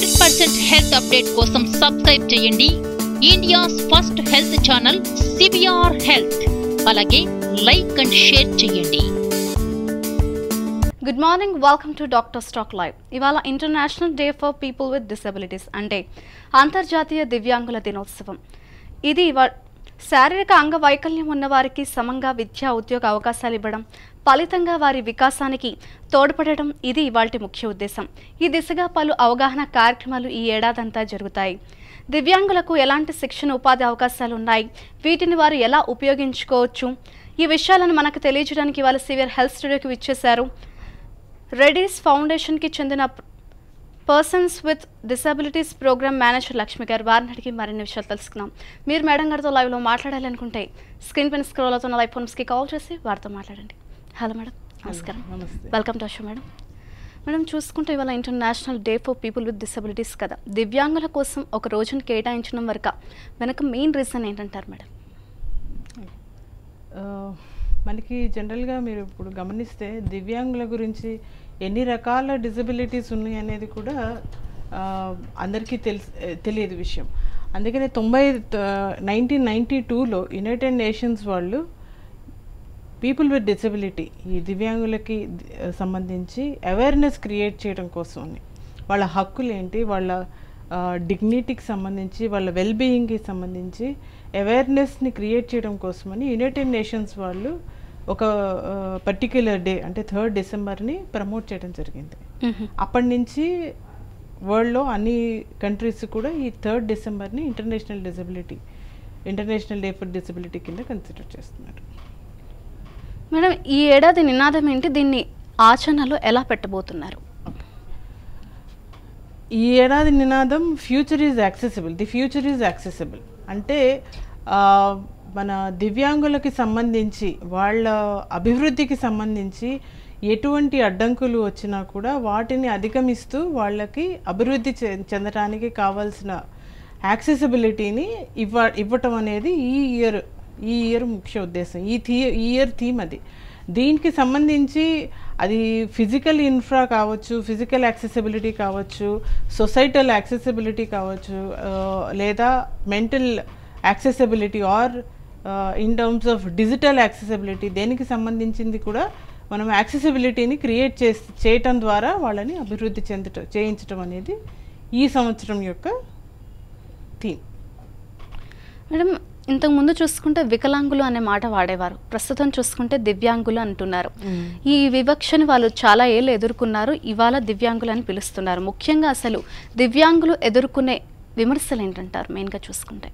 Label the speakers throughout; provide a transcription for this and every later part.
Speaker 1: Hundred percent health update కోసం subscribe చేయండి India's first health channel CBR health అలాగే like and share చేయండి
Speaker 2: good morning welcome to doctor stock live ఇవాళ international day for people with disabilities అంటే అంతర్జాతీయ దివ్యాంగుల దినోత్సవం ఇది ఇవా శారీరక అంగవైకల్యం ఉన్న వారికి సమంగా విద్యా ఉద్యోగ అవకాశాలు ఇవ్వడం ఫలితంగా వారి వికాసానికి తోడ్పడడం ఇది ఇవాల్టి ముఖ్య ఉద్దేశం ఈ దిశగా పలు అవగాహన కార్యక్రమాలు ఈ ఏడాదంతా జరుగుతాయి దివ్యాంగులకు ఎలాంటి శిక్షణ ఉపాధి అవకాశాలు ఉన్నాయి వీటిని వారు ఎలా ఉపయోగించుకోవచ్చు ఈ విషయాలను మనకు తెలియజేయడానికి ఇవాళ సివియర్ హెల్త్ స్టూడియోకి విచ్చేశారు రెడీస్ ఫౌండేషన్కి చెందిన persons with disabilities program manager Lakshmi garu వారిని అడిగి మరిన్ని విషయాలు తెలుసుకుందాం మీరు మేడం గారితో లైవ్లో మాట్లాడాలనుకుంటే స్క్రీన్ పైన స్క్రోల్ అవుతున్న లైవ్ ఫోన్స్కి కాల్ చేసి వారితో మాట్లాడండి హలో మేడం నమస్కారం
Speaker 3: నమస్తే
Speaker 2: welcome to show madam madam చూసుకుంటే ఇవాళ international day for people with disabilities కదా దివ్యాంగుల కోసం ఒక రోజును కేటాయించడం వరకు వెనక మెయిన్ రీజన్ ఏంటంటారు మేడం
Speaker 3: ఆ, మనకి జనరల్గా మీరు ఇప్పుడు గమనిస్తే దివ్యాంగుల గురించి ఎన్ని రకాల డిజబిలిటీస్ ఉన్నాయి అనేది కూడా ఆ, అందరికీ తెలుసు తెలియదు విషయం అందుకనే తొంభై నైన్టీన్ నైంటీ టూలో యునైటెడ్ నేషన్స్ వాళ్ళు పీపుల్ విత్ డిసబిలిటీ ఈ దివ్యాంగులకి ది- సంబంధించి అవేర్నెస్ క్రియేట్ చేయడం కోసం అని వాళ్ళ హక్కులు ఏంటి వాళ్ళ డిగ్నిటీకి సంబంధించి వాళ్ళ వెల్ బీయింగ్కి సంబంధించి అవేర్నెస్ని క్రియేట్ చేయడం కోసమని యునైటెడ్ నేషన్స్ వాళ్ళు ఒక పర్టిక్యులర్ డే అంటే థర్డ్ డిసెంబర్ని ప్రమోట్ చేయడం జరిగింది అప్పటి నుంచి వరల్డ్లో అన్ని కంట్రీస్ కూడా ఈ థర్డ్ డిసెంబర్ని international disability international day for disability కింద కన్సిడర్ చేస్తున్నారు
Speaker 2: మేడం ఈ ఏడాది నినాదం ఏంటి దీన్ని ఆచరణలో ఎలా పెట్టబోతున్నారు
Speaker 3: ఈ ఏడాది నినాదం future is accessible the future is accessible అంటే ఆ, మన దివ్యాంగులకి సంబంధించి వాళ్ళ అభివృద్ధికి సంబంధించి ఎటువంటి అడ్డంకులు వచ్చినా కూడా వాటిని అధిగమిస్తూ వాళ్ళకి అభివృద్ధి చె- చెందడానికి కావాల్సిన యాక్సెసిబిలిటీని ఇవ్వ ఇవ్వటం అనేది ఈ ఇయర్ ఈ ఇయర్ ముఖ్య ఉద్దేశం ఈ థీ ఈ ఇయర్ థీమ్ అది దీనికి సంబంధించి అది ఫిజికల్ ఇన్ఫ్రా కావచ్చు ఫిజికల్ యాక్సెసిబిలిటీ కావచ్చు సొసైటల్ యాక్సెసిబిలిటీ కావచ్చు ఆ, లేదా mental accessibility or in terms of digital accessibility దేనికి సంబంధించింది కూడా మనం యాక్సెసిబిలిటీని క్రియేట్ చేసి చేయటం ద్వారా వాళ్ళని అభివృద్ధి చెందటం చేయించటం అనేది ఈ సంవత్సరం యొక్క థీమ్
Speaker 2: మేడం ఇంతకు ముందు చూసుకుంటే వికలాంగులు అనే మాట వాడేవారు ప్రస్తుతం చూసుకుంటే దివ్యాంగులు అంటున్నారు ఈ వివక్షని వాళ్ళు చాలా ఏళ్ళు ఎదుర్కొన్నారు ఇవాళ దివ్యాంగులు అని పిలుస్తున్నారు ముఖ్యంగా అసలు దివ్యాంగులు ఎదుర్కొనే విమర్శలు ఏంటంటారు మెయిన్గా చూసుకుంటే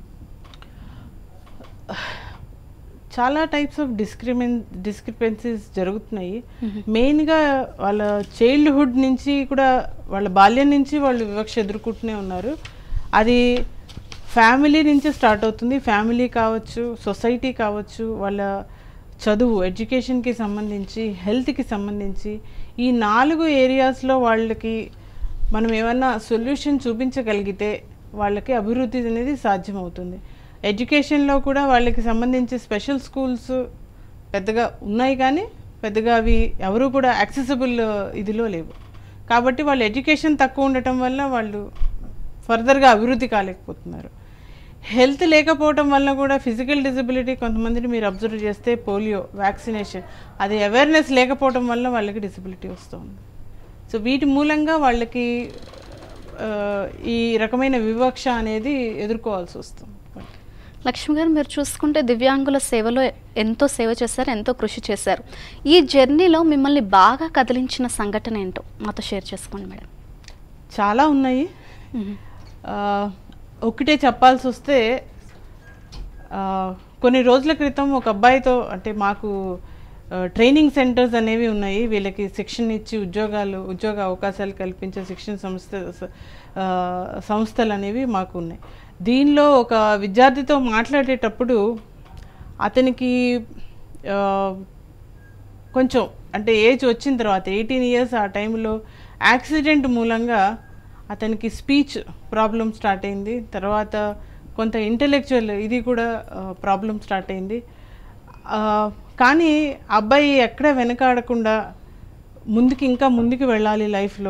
Speaker 3: చాలా టైప్స్ ఆఫ్ డిస్క్రిమిన్ డిస్క్రిపెన్సీస్ జరుగుతున్నాయి మెయిన్గా వాళ్ళ చైల్డ్హుడ్ నుంచి కూడా వాళ్ళ బాల్యం నుంచి వాళ్ళు వివక్ష ఎదుర్కొంటూనే ఉన్నారు అది ఫ్యామిలీ నుంచి స్టార్ట్ అవుతుంది ఫ్యామిలీ కావచ్చు సొసైటీ కావచ్చు వాళ్ళ చదువు ఎడ్యుకేషన్కి సంబంధించి హెల్త్కి సంబంధించి ఈ నాలుగు ఏరియాస్లో వాళ్ళకి మనం ఏమన్నా సొల్యూషన్ చూపించగలిగితే వాళ్ళకి అభివృద్ధి అనేది సాధ్యమవుతుంది ఎడ్యుకేషన్లో కూడా వాళ్ళకి సంబంధించి స్పెషల్ స్కూల్స్ పెద్దగా ఉన్నాయి కానీ పెద్దగా అవి ఎవరు కూడా యాక్సెసిబుల్ ఇదిలో లేవు కాబట్టి వాళ్ళ ఎడ్యుకేషన్ తక్కువ ఉండటం వల్ల వాళ్ళు ఫర్దర్గా అభివృద్ధి కాలేకపోతున్నారు హెల్త్ లేకపోవటం వల్ల కూడా ఫిజికల్ డిసబిలిటీ కొంతమందిని మీరు అబ్జర్వ్ చేస్తే పోలియో వ్యాక్సినేషన్ అది అవేర్నెస్ లేకపోవటం వల్ల వాళ్ళకి డిసబిలిటీ వస్తుంది సో వీటి మూలంగా వాళ్ళకి ఆ, ఈ రకమైన వివక్ష అనేది ఎదుర్కోవాల్సి వస్తుంది
Speaker 2: లక్ష్మి గారు మీరు చూసుకుంటే దివ్యాంగుల సేవలో ఎంతో సేవ చేశారు ఎంతో కృషి చేశారు ఈ జర్నీలో మిమ్మల్ని బాగా కదిలించిన సంఘటన ఏంటో మాతో షేర్ చేసుకోండి మేడం
Speaker 3: చాలా ఉన్నాయి ఆ, ఒకటే చెప్పాల్సి వస్తే ఆ, కొన్ని రోజుల క్రితం ఒక అబ్బాయితో అంటే మాకు ఆ, ట్రైనింగ్ సెంటర్స్ అనేవి ఉన్నాయి వీళ్ళకి శిక్షణ ఇచ్చి ఉద్యోగాలు ఉద్యోగ అవకాశాలు కల్పించే శిక్షణ సంస్థ స- ఆ, సంస్థలు అనేవి మాకు ఉన్నాయి దీనిలో ఒక విద్యార్థితో మాట్లాడేటప్పుడు అతనికి ఆ, కొంచెం అంటే ఏజ్ వచ్చిన తర్వాత ఎయిటీన్ ఇయర్స్ ఆ టైంలో యాక్సిడెంట్ మూలంగా అతనికి స్పీచ్ ప్రాబ్లం స్టార్ట్ అయింది తర్వాత కొంత ఇంటలెక్చువల్ ఇది కూడా ప్రాబ్లం స్టార్ట్ అయింది ఆ, కానీ అబ్బాయి ఎక్కడ వెనకాడకుండా ముందుకి ఇంకా ముందుకు వెళ్ళాలి లైఫ్లో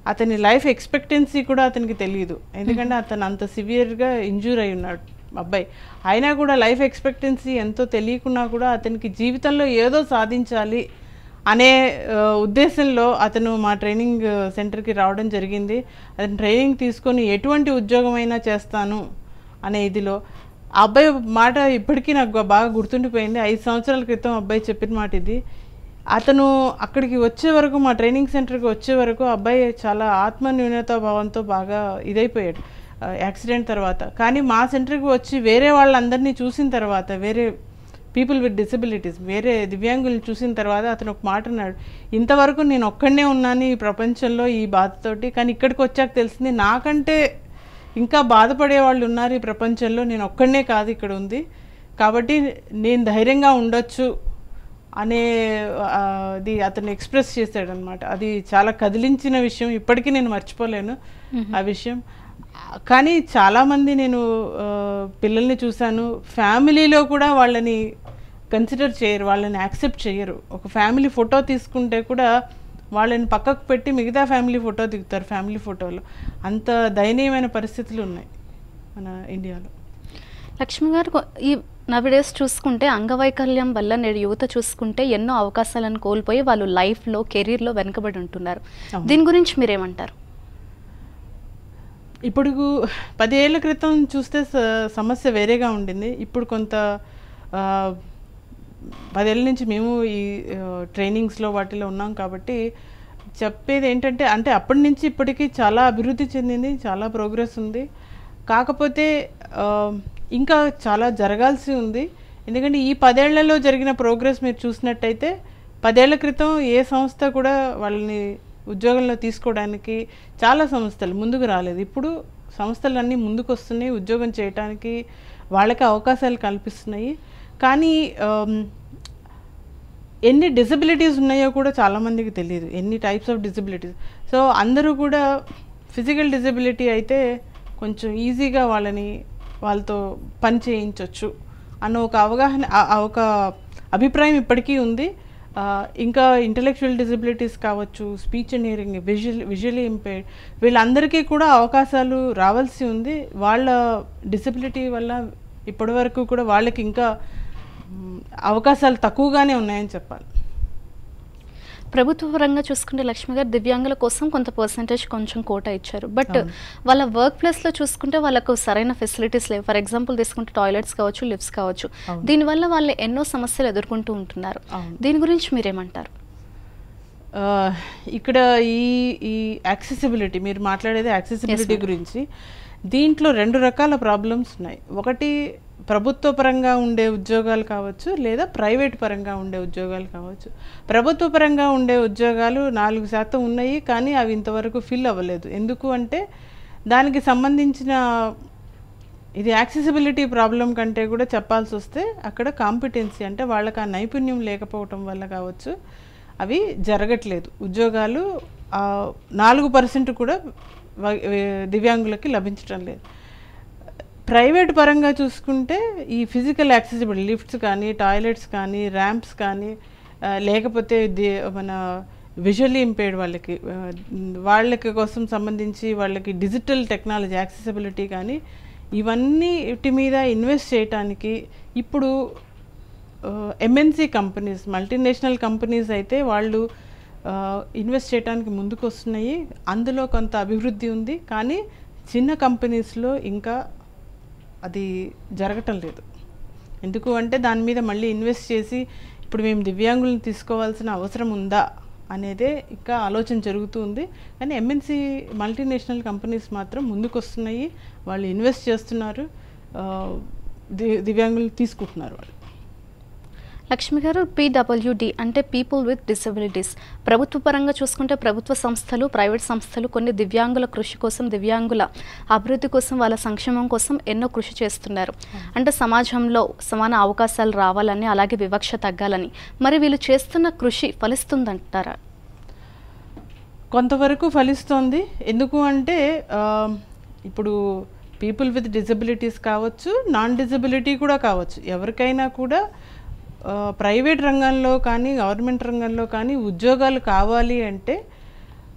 Speaker 3: అతని లైఫ్ ఎక్స్పెక్టెన్సీ కూడా అతనికి తెలియదు ఎందుకంటే అతను అంత సివియర్గా ఇంజూర్ అయి ఉన్నాడు అబ్బాయి అయినా కూడా లైఫ్ ఎక్స్పెక్టెన్సీ ఎంతో తెలియకున్నా కూడా అతనికి జీవితంలో ఏదో సాధించాలి అనే ఆ, ఉద్దేశంలో అతను మా ట్రైనింగ్ సెంటర్కి రావడం జరిగింది అతను ట్రైనింగ్ తీసుకొని ఎటువంటి ఉద్యోగమైనా చేస్తాను అనే ఇదిలో ఆ అబ్బాయి మాట ఇప్పటికీ నాకు బాగా గుర్తుండిపోయింది ఐదు సంవత్సరాల క్రితం అబ్బాయి చెప్పిన మాట ఇది అతను అక్కడికి వచ్చే వరకు మా ట్రైనింగ్ సెంటర్కి వచ్చే వరకు ఆ అబ్బాయి చాలా ఆత్మ న్యూనతా భావంతో బాగా ఇదైపోయాడు ఆ, యాక్సిడెంట్ తర్వాత కానీ మా సెంటర్కి వచ్చి వేరే వాళ్ళందరినీ చూసిన తర్వాత వేరే పీపుల్ విత్ డిసబిలిటీస్ వేరే దివ్యాంగుల్ని చూసిన తర్వాత అతను ఒక మాట అన్నాడు ఇంతవరకు నేను ఒక్కడనే ఉన్నాను ఈ ప్రపంచంలో ఈ బాధతోటి కానీ ఇక్కడికి వచ్చాక తెలిసింది నాకంటే ఇంకా బాధపడే వాళ్ళు ఉన్నారు ఈ ప్రపంచంలో నేను ఒక్కడనే కాదు ఇక్కడ ఉంది కాబట్టి నేను ధైర్యంగా ఉండొచ్చు అనే ఆ, అది అతను ఎక్స్ప్రెస్ చేశాడనమాట అది చాలా కదిలించిన విషయం ఇప్పటికీ నేను మర్చిపోలేను ఆ విషయం కానీ చాలామంది నేను ఆ, పిల్లల్ని చూశాను ఫ్యామిలీలో కూడా వాళ్ళని కన్సిడర్ చేయరు వాళ్ళని యాక్సెప్ట్ చేయరు ఒక ఫ్యామిలీ ఫోటో తీసుకుంటే కూడా వాళ్ళని పక్కకు పెట్టి మిగతా ఫ్యామిలీ ఫోటో దిగుతారు ఫ్యామిలీ ఫోటోలో అంత దయనీయమైన పరిస్థితులు ఉన్నాయి మన ఇండియాలో
Speaker 2: లక్ష్మి గారు కొ- ఈ నవిడేస్ చూసుకుంటే అంగవైకల్యం వల్ల నేడు యువత చూసుకుంటే ఎన్నో అవకాశాలను కోల్పోయి వాళ్ళు లైఫ్లో కెరీర్లో వెనుకబడి ఉంటున్నారు
Speaker 3: అవును.
Speaker 2: దీని గురించి మీరేమంటారు
Speaker 3: ఇప్పుడు పదేళ్ల క్రితం చూస్తే స- సమస్య వేరేగా ఉండింది ఇప్పుడు కొంత ఆ, పదేళ్ళ నుంచి మేము ఈ ట్రైనింగ్స్లో వాటిలో ఉన్నాం కాబట్టి చెప్పేది ఏంటంటే అంటే అప్పటి నుంచి ఇప్పటికీ చాలా అభివృద్ధి చెందింది చాలా ప్రోగ్రెస్ ఉంది కాకపోతే ఆ, ఇంకా చాలా జరగాల్సి ఉంది ఎందుకంటే ఈ పదేళ్లలో జరిగిన ప్రోగ్రెస్ మీరు చూసినట్టయితే పదేళ్ల క్రితం ఏ సంస్థ కూడా వాళ్ళని ఉద్యోగంలో తీసుకోవడానికి చాలా సంస్థలు ముందుకు రాలేదు ఇప్పుడు సంస్థలన్నీ ముందుకు వస్తున్నాయి ఉద్యోగం చేయడానికి వాళ్ళకి అవకాశాలు కల్పిస్తున్నాయి కానీ ఆమ్, ఎన్ని డిసబిలిటీస్ ఉన్నాయో కూడా చాలామందికి తెలియదు ఎన్ని టైప్స్ ఆఫ్ డిసబిలిటీస్ సో అందరూ కూడా ఫిజికల్ డిసబిలిటీ అయితే కొంచెం ఈజీగా వాళ్ళని వాళ్ళతో పని చేయించవచ్చు అన్న ఒక అవగాహన ఆ- ఆ ఒక అభిప్రాయం ఇప్పటికీ ఉంది ఆ, ఇంకా ఇంటలెక్చువల్ డిసబిలిటీస్ కావచ్చు speech and hearing visual visually impaired వీళ్ళందరికీ కూడా అవకాశాలు రావాల్సి ఉంది వాళ్ళ డిసబిలిటీ వల్ల ఇప్పటివరకు కూడా వాళ్ళకి ఇంకా మ్, అవకాశాలు తక్కువగానే ఉన్నాయని చెప్పాలి
Speaker 2: ప్రభుత్వ పరంగా చూసుకుంటే లక్ష్మి గారు దివ్యాంగుల కోసం కొంత పర్సంటేజ్ కొంచెం కోట ఇచ్చారు బట్ వాళ్ళ వర్క్ ప్లేస్లో చూసుకుంటే వాళ్ళకు సరైన ఫెసిలిటీస్ లేవు ఫర్ ఎగ్జాంపుల్ తీసుకుంటే టాయిలెట్స్ కావచ్చు లిఫ్ట్స్ కావచ్చు
Speaker 3: అవును.
Speaker 2: దీనివల్ల వాళ్ళు ఎన్నో సమస్యలు ఎదుర్కొంటూ ఉంటున్నారు
Speaker 3: అవును.
Speaker 2: దీని గురించి మీరేమంటారు
Speaker 3: ఆ, ఇక్కడ ఈ ఈ యాక్సెసిబిలిటీ మీరు మాట్లాడేది యాక్సెసిబిలిటీ
Speaker 2: madam.
Speaker 3: గురించి దీంట్లో రెండు రకాల ప్రాబ్లమ్స్ ఉన్నాయి ఒకటి ప్రభుత్వ పరంగా ఉండే ఉద్యోగాలు కావచ్చు లేదా ప్రైవేట్ పరంగా ఉండే ఉద్యోగాలు కావచ్చు ప్రభుత్వ పరంగా ఉండే ఉద్యోగాలు నాలుగు శాతం ఉన్నాయి కానీ అవి ఇంతవరకు ఫిల్ అవ్వలేదు ఎందుకు అంటే దానికి సంబంధించిన ఇది యాక్సెసిబిలిటీ ప్రాబ్లం కంటే కూడా చెప్పాల్సి వస్తే అక్కడ కాంపిటెన్సీ అంటే వాళ్ళకి ఆ నైపుణ్యం లేకపోవటం వల్ల కావచ్చు అవి జరగట్లేదు ఉద్యోగాలు ఆ, నాలుగు పర్సెంట్ కూడా వ- వే- దివ్యాంగులకి లభించడం లేదు ప్రైవేట్ పరంగా చూసుకుంటే ఈ ఫిజికల్ యాక్సెసిబిలిటీ లిఫ్ట్స్ కానీ టాయిలెట్స్ కానీ ర్యాంప్స్ కానీ ఆ, లేకపోతే ది మన విజువల్లీ ఇంపేర్డ్ వాళ్ళకి ఆ, వాళ్ళకి కోసం సంబంధించి వాళ్ళకి డిజిటల్ టెక్నాలజీ యాక్సెసిబిలిటీ కానీ ఇవన్నీ వీటి మీద ఇన్వెస్ట్ చేయటానికి ఇప్పుడు ఎంఎన్సి కంపెనీస్ మల్టీనేషనల్ కంపెనీస్ అయితే వాళ్ళు ఇన్వెస్ట్ చేయడానికి ముందుకు వస్తున్నాయి అందులో కొంత అభివృద్ధి ఉంది కానీ చిన్న కంపెనీస్లో ఇంకా అది జరగటం లేదు ఎందుకు అంటే దాని మీద మళ్ళీ ఇన్వెస్ట్ చేసి ఇప్పుడు మేము దివ్యాంగులను తీసుకోవాల్సిన అవసరం ఉందా అనేదే ఇంకా ఆలోచన జరుగుతూ ఉంది కానీ ఎంఎన్సి మల్టీనేషనల్ కంపెనీస్ మాత్రం ముందుకు వస్తున్నాయి వాళ్ళు ఇన్వెస్ట్ చేస్తున్నారు ఆ, ది- దివ్యాంగులు తీసుకుంటున్నారు వాళ్ళు
Speaker 2: లక్ష్మి గారు పీడబ్ల్యూడి అంటే పీపుల్ విత్ డిసబిలిటీస్ ప్రభుత్వ పరంగా చూసుకుంటే ప్రభుత్వ సంస్థలు ప్రైవేట్ సంస్థలు కొన్ని దివ్యాంగుల కృషి కోసం దివ్యాంగుల అభివృద్ధి కోసం వాళ్ళ సంక్షేమం కోసం ఎన్నో కృషి చేస్తున్నారు అంటే సమాజంలో సమాన అవకాశాలు రావాలని అలాగే వివక్ష తగ్గాలని మరి వీళ్ళు చేస్తున్న కృషి ఫలిస్తుందంటారా
Speaker 3: కొంతవరకు ఫలిస్తోంది ఎందుకు అంటే ఆ, ఇప్పుడు పీపుల్ విత్ డిజబిలిటీస్ కావచ్చు నాన్ డిజబిలిటీ కూడా కావచ్చు ఎవరికైనా కూడా ఆ, ప్రైవేట్ రంగంలో కానీ గవర్నమెంట్ రంగంలో కానీ ఉద్యోగాలు కావాలి అంటే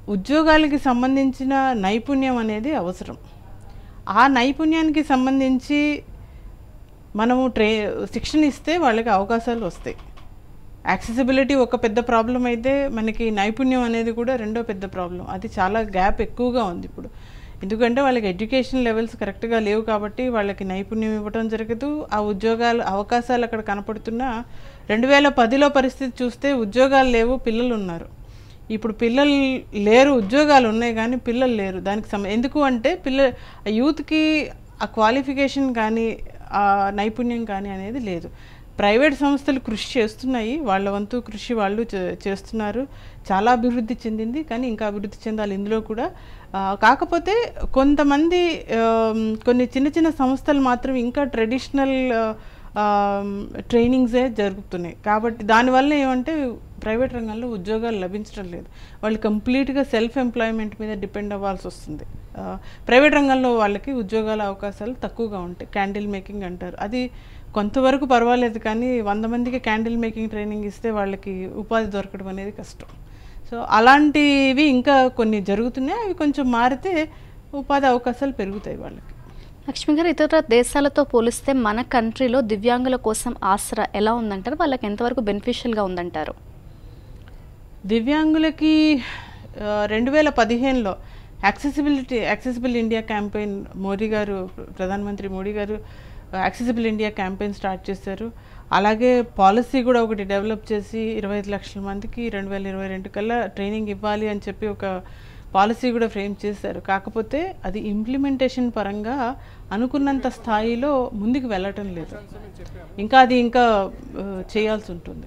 Speaker 3: ఉద్యోగాలకి సంబంధించిన నైపుణ్యం అనేది అవసరం ఆ నైపుణ్యానికి సంబంధించి మనము ట్రే శిక్షణ ఇస్తే వాళ్ళకి అవకాశాలు వస్తాయి యాక్సెసిబిలిటీ ఒక పెద్ద ప్రాబ్లం అయితే మనకి నైపుణ్యం అనేది కూడా రెండో పెద్ద ప్రాబ్లం అది చాలా గ్యాప్ ఎక్కువగా ఉంది ఇప్పుడు ఎందుకంటే వాళ్ళకి ఎడ్యుకేషన్ లెవెల్స్ కరెక్ట్గా లేవు కాబట్టి వాళ్ళకి నైపుణ్యం ఇవ్వడం జరగదు ఆ ఉద్యోగాలు అవకాశాలు అక్కడ కనపడుతున్నా రెండు వేల పదిలో పరిస్థితి చూస్తే ఉద్యోగాలు లేవు పిల్లలు ఉన్నారు ఇప్పుడు పిల్లలు లేరు ఉద్యోగాలు ఉన్నాయి కానీ పిల్లలు లేరు దానికి సమ ఎందుకు అంటే పిల్ల యూత్కి ఆ క్వాలిఫికేషన్ కానీ ఆ నైపుణ్యం కానీ అనేది లేదు ప్రైవేట్ సంస్థలు కృషి చేస్తున్నాయి వాళ్ళ వంతు కృషి వాళ్ళు చే- చేస్తున్నారు చాలా అభివృద్ధి చెందింది కానీ ఇంకా అభివృద్ధి చెందాలి ఇందులో కూడా ఆ, కాకపోతే కొంతమంది ఆమ్, కొన్ని చిన్న చిన్న సంస్థలు మాత్రం ఇంకా ట్రెడిషనల్ ట్రైనింగ్సే జరుగుతున్నాయి కాబట్టి దానివల్ల ఏమంటే ప్రైవేట్ రంగంలో ఉద్యోగాలు లభించడం లేదు వాళ్ళు కంప్లీట్గా సెల్ఫ్ ఎంప్లాయ్మెంట్ మీద డిపెండ్ అవ్వాల్సి వస్తుంది ఆ, ప్రైవేట్ రంగంలో వాళ్ళకి ఉద్యోగాల అవకాశాలు తక్కువగా ఉంటాయి క్యాండిల్ మేకింగ్ అంటారు అది కొంతవరకు పర్వాలేదు కానీ వంద మందికి క్యాండిల్ మేకింగ్ ట్రైనింగ్ ఇస్తే వాళ్ళకి ఉపాధి దొరకడం అనేది కష్టం సో అలాంటివి ఇంకా కొన్ని జరుగుతున్నాయి అవి కొంచెం మారితే ఉపాధి అవకాశాలు పెరుగుతాయి వాళ్ళకి
Speaker 2: లక్ష్మి గారు ఇతర దేశాలతో పోలిస్తే మన కంట్రీలో దివ్యాంగుల కోసం ఆసరా ఎలా ఉందంటారు వాళ్ళకి ఎంతవరకు బెనిఫిషియల్గా ఉందంటారు
Speaker 3: దివ్యాంగులకి రెండు వేల పదిహేనులో accessibility accessible India campaign Modi garu ప్రధానమంత్రి మోడీ గారు యాక్సెసిబుల్ ఇండియా క్యాంపెయిన్ స్టార్ట్ చేశారు అలాగే పాలసీ కూడా ఒకటి డెవలప్ చేసి ఇరవై ఐదు లక్షల మందికి రెండు వేల ఇరవై రెండు కల్లా ట్రైనింగ్ ఇవ్వాలి అని చెప్పి ఒక పాలసీ కూడా ఫ్రేమ్ చేశారు కాకపోతే అది ఇంప్లిమెంటేషన్ పరంగా అనుకున్నంత స్థాయిలో ముందుకు వెళ్ళటం లేదు ఇంకా అది ఇంకా ఆ, చేయాల్సి ఉంటుంది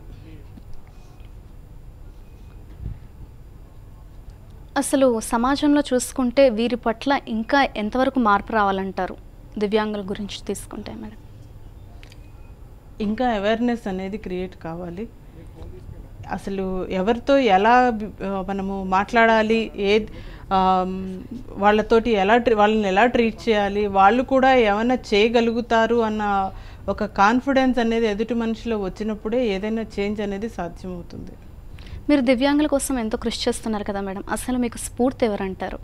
Speaker 2: అసలు సమాజంలో చూసుకుంటే వీరి పట్ల ఇంకా ఎంతవరకు మార్పు రావాలంటారు దివ్యాంగుల గురించి తీసుకుంటే మేడం
Speaker 3: ఇంకా అవేర్నెస్ అనేది క్రియేట్ కావాలి అసలు ఎవరితో ఎలా బి- ఆ, మనము మాట్లాడాలి ఏ ఆమ్, వాళ్ళతోటి ఎలా ట్రీ వాళ్ళని ఎలా ట్రీట్ చేయాలి వాళ్ళు కూడా ఏమైనా చేయగలుగుతారు అన్న ఒక కాన్ఫిడెన్స్ అనేది ఎదుటి మనిషిలో వచ్చినప్పుడే ఏదైనా చేంజ్ అనేది సాధ్యమవుతుంది
Speaker 2: మీరు దివ్యాంగుల కోసం ఎంతో కృషి చేస్తున్నారు కదా మేడం అసలు మీకు స్ఫూర్తి ఎవరంటారు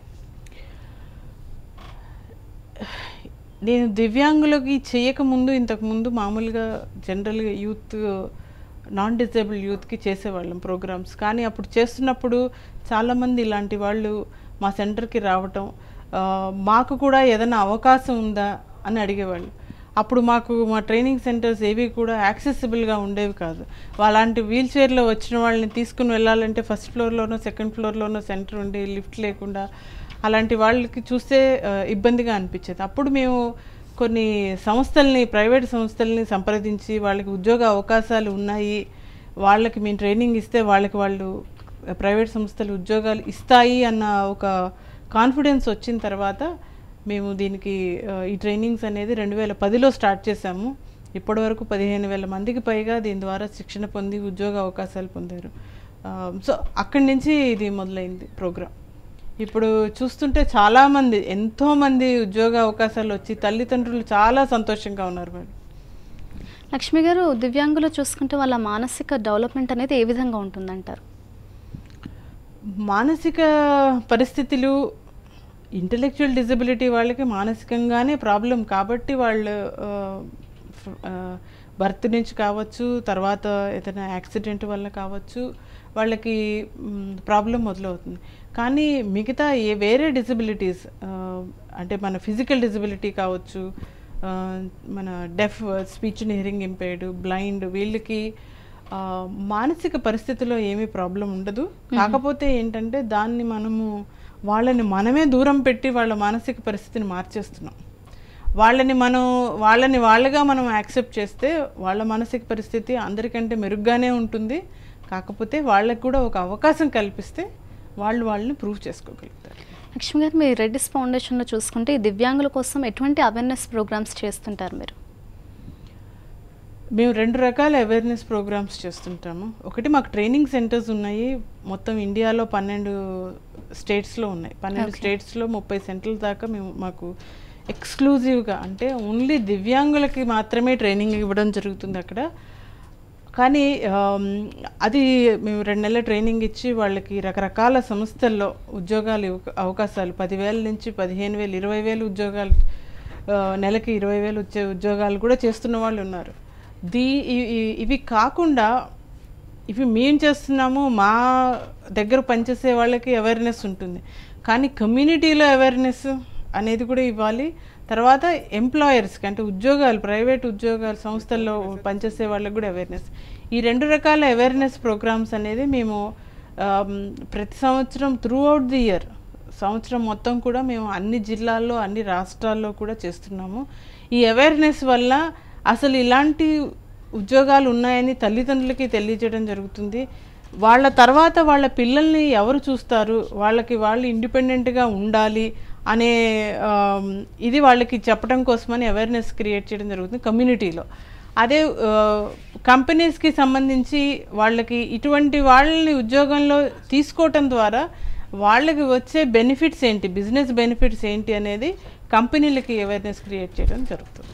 Speaker 3: నేను దివ్యాంగులకి చేయకముందు ఇంతకుముందు మామూలుగా జనరల్గా యూత్ నాన్ డిజేబుల్ యూత్కి చేసేవాళ్ళం ప్రోగ్రామ్స్ కానీ అప్పుడు చేస్తున్నప్పుడు చాలామంది ఇలాంటి వాళ్ళు మా సెంటర్కి రావటం ఆ, మాకు కూడా ఏదైనా అవకాశం ఉందా అని అడిగేవాళ్ళు అప్పుడు మాకు మా ట్రైనింగ్ సెంటర్స్ ఏవి కూడా యాక్సెసిబుల్గా ఉండేవి కాదు అలాంటి వీల్ చైర్లో వచ్చిన వాళ్ళని తీసుకుని వెళ్ళాలంటే ఫస్ట్ ఫ్లోర్లోనో సెకండ్ ఫ్లోర్లోనో సెంటర్ ఉండి లిఫ్ట్ లేకుండా అలాంటి వాళ్ళకి చూస్తే ఆ, ఇబ్బందిగా అనిపించేది అప్పుడు మేము కొన్ని సంస్థల్ని ప్రైవేట్ సంస్థల్ని సంప్రదించి వాళ్ళకి ఉద్యోగ అవకాశాలు ఉన్నాయి వాళ్ళకి మేము ట్రైనింగ్ ఇస్తే వాళ్ళకి వాళ్ళు ప్రైవేట్ సంస్థలు ఉద్యోగాలు ఇస్తాయి అన్న ఒక కాన్ఫిడెన్స్ వచ్చిన తర్వాత మేము దీనికి ఆ, ఈ ట్రైనింగ్స్ అనేది రెండు వేల పదిలో స్టార్ట్ చేశాము ఇప్పటి వరకు పదిహేను వేల మందికి పైగా దీని ద్వారా శిక్షణ పొంది ఉద్యోగ అవకాశాలు పొందారు ఆ, సో అక్కడి నుంచి ఇది మొదలైంది ప్రోగ్రామ్ ఇప్పుడు చూస్తుంటే చాలామంది ఎంతోమంది ఉద్యోగ అవకాశాలు వచ్చి తల్లిదండ్రులు చాలా సంతోషంగా ఉన్నారు మేడం
Speaker 2: లక్ష్మి గారు దివ్యాంగులు చూసుకుంటే వాళ్ళ మానసిక డెవలప్మెంట్ అనేది ఏ విధంగా ఉంటుందంటారు
Speaker 3: మానసిక పరిస్థితులు ఇంటలెక్చువల్ డిజబిలిటీ వాళ్ళకి మానసికంగానే ప్రాబ్లం కాబట్టి వాళ్ళు బర్త్ నుంచి కావచ్చు తర్వాత ఏదైనా యాక్సిడెంట్ వల్ల కావచ్చు వాళ్ళకి ప్రాబ్లం మొదలవుతుంది కానీ మిగతా ఏ వేరే డిజబిలిటీస్ అంటే మన ఫిజికల్ డిజబిలిటీ కావచ్చు ఆ, మన డెఫ్ స్పీచ్ని హిరింగ్ ఇంపేర్డ్ బ్లైండ్ వీళ్ళకి ఆ, మానసిక పరిస్థితిలో ఏమీ ప్రాబ్లం ఉండదు కాకపోతే ఏంటంటే దాన్ని మనము వాళ్ళని మనమే దూరం పెట్టి వాళ్ళ మానసిక పరిస్థితిని మార్చేస్తున్నాం వాళ్ళని మనం వాళ్ళని వాళ్ళగా మనం యాక్సెప్ట్ చేస్తే వాళ్ళ మానసిక పరిస్థితి అందరికంటే మెరుగ్గానే ఉంటుంది కాకపోతే వాళ్ళకి కూడా ఒక అవకాశం కల్పిస్తే వాళ్ళు వాళ్ళని ప్రూవ్ చేసుకోగలుగుతారు
Speaker 2: లక్ష్మి గారు మీ రెడ్డిస్ ఫౌండేషన్లో చూసుకుంటే ఈ దివ్యాంగుల కోసం ఎటువంటి అవేర్నెస్ ప్రోగ్రామ్స్ చేస్తుంటారు మీరు
Speaker 3: మేము రెండు రకాల అవేర్నెస్ ప్రోగ్రామ్స్ చేస్తుంటాము ఒకటి మాకు ట్రైనింగ్ సెంటర్స్ ఉన్నాయి మొత్తం ఇండియాలో పన్నెండు స్టేట్స్లో ఉన్నాయి పన్నెండు
Speaker 2: Okay.
Speaker 3: స్టేట్స్లో ముప్పై సెంటర్ల దాకా మేము మాకు ఎక్స్క్లూజివ్గా అంటే ఓన్లీ దివ్యాంగులకి మాత్రమే ట్రైనింగ్ ఇవ్వడం జరుగుతుంది అక్కడ కానీ ఆమ్, అది మేము రెండు నెలల ట్రైనింగ్ ఇచ్చి వాళ్ళకి రకరకాల సంస్థల్లో ఉద్యోగాలు ఇవ్వ- అవకాశాలు పదివేల నుంచి పదిహేను వేలు ఇరవై వేలు ఉద్యోగాలు ఆ, నెలకి ఇరవై వేలు వచ్చే ఉద్యోగాలు కూడా చేస్తున్న వాళ్ళు ఉన్నారు దీ ఇ- ఇ- ఇవి కాకుండా ఇవి మేము చేస్తున్నాము మా దగ్గర పనిచేసే వాళ్ళకి అవేర్నెస్ ఉంటుంది కానీ కమ్యూనిటీలో అవేర్నెస్ అనేది కూడా ఇవ్వాలి తర్వాత ఎంప్లాయర్స్కి అంటే ఉద్యోగాలు ప్రైవేట్ ఉద్యోగాలు సంస్థల్లో పనిచేసే వాళ్ళకి కూడా అవేర్నెస్ ఈ రెండు రకాల అవేర్నెస్ ప్రోగ్రామ్స్ అనేది మేము ఆమ్, ప్రతి సంవత్సరం త్రూ అవుట్ ది ఇయర్ సంవత్సరం మొత్తం కూడా మేము అన్ని జిల్లాల్లో అన్ని రాష్ట్రాల్లో కూడా చేస్తున్నాము ఈ అవేర్నెస్ వల్ల అసలు ఇలాంటి ఉద్యోగాలు ఉన్నాయని తల్లిదండ్రులకి తెలియజేయడం జరుగుతుంది వాళ్ళ తర్వాత వాళ్ళ పిల్లల్ని ఎవరు చూస్తారు వాళ్ళకి వాళ్ళు ఇండిపెండెంట్గా ఉండాలి అనే ఆమ్, ఇది వాళ్ళకి చెప్పడం కోసమని అవేర్నెస్ క్రియేట్ చేయడం జరుగుతుంది కమ్యూనిటీలో అదే కంపెనీస్కి సంబంధించి వాళ్ళకి ఇటువంటి వాళ్ళని ఉద్యోగంలో తీసుకోవటం ద్వారా వాళ్ళకి వచ్చే బెనిఫిట్స్ ఏంటి బిజినెస్ బెనిఫిట్స్ ఏంటి అనేది కంపెనీలకి అవేర్నెస్ క్రియేట్ చేయడం జరుగుతుంది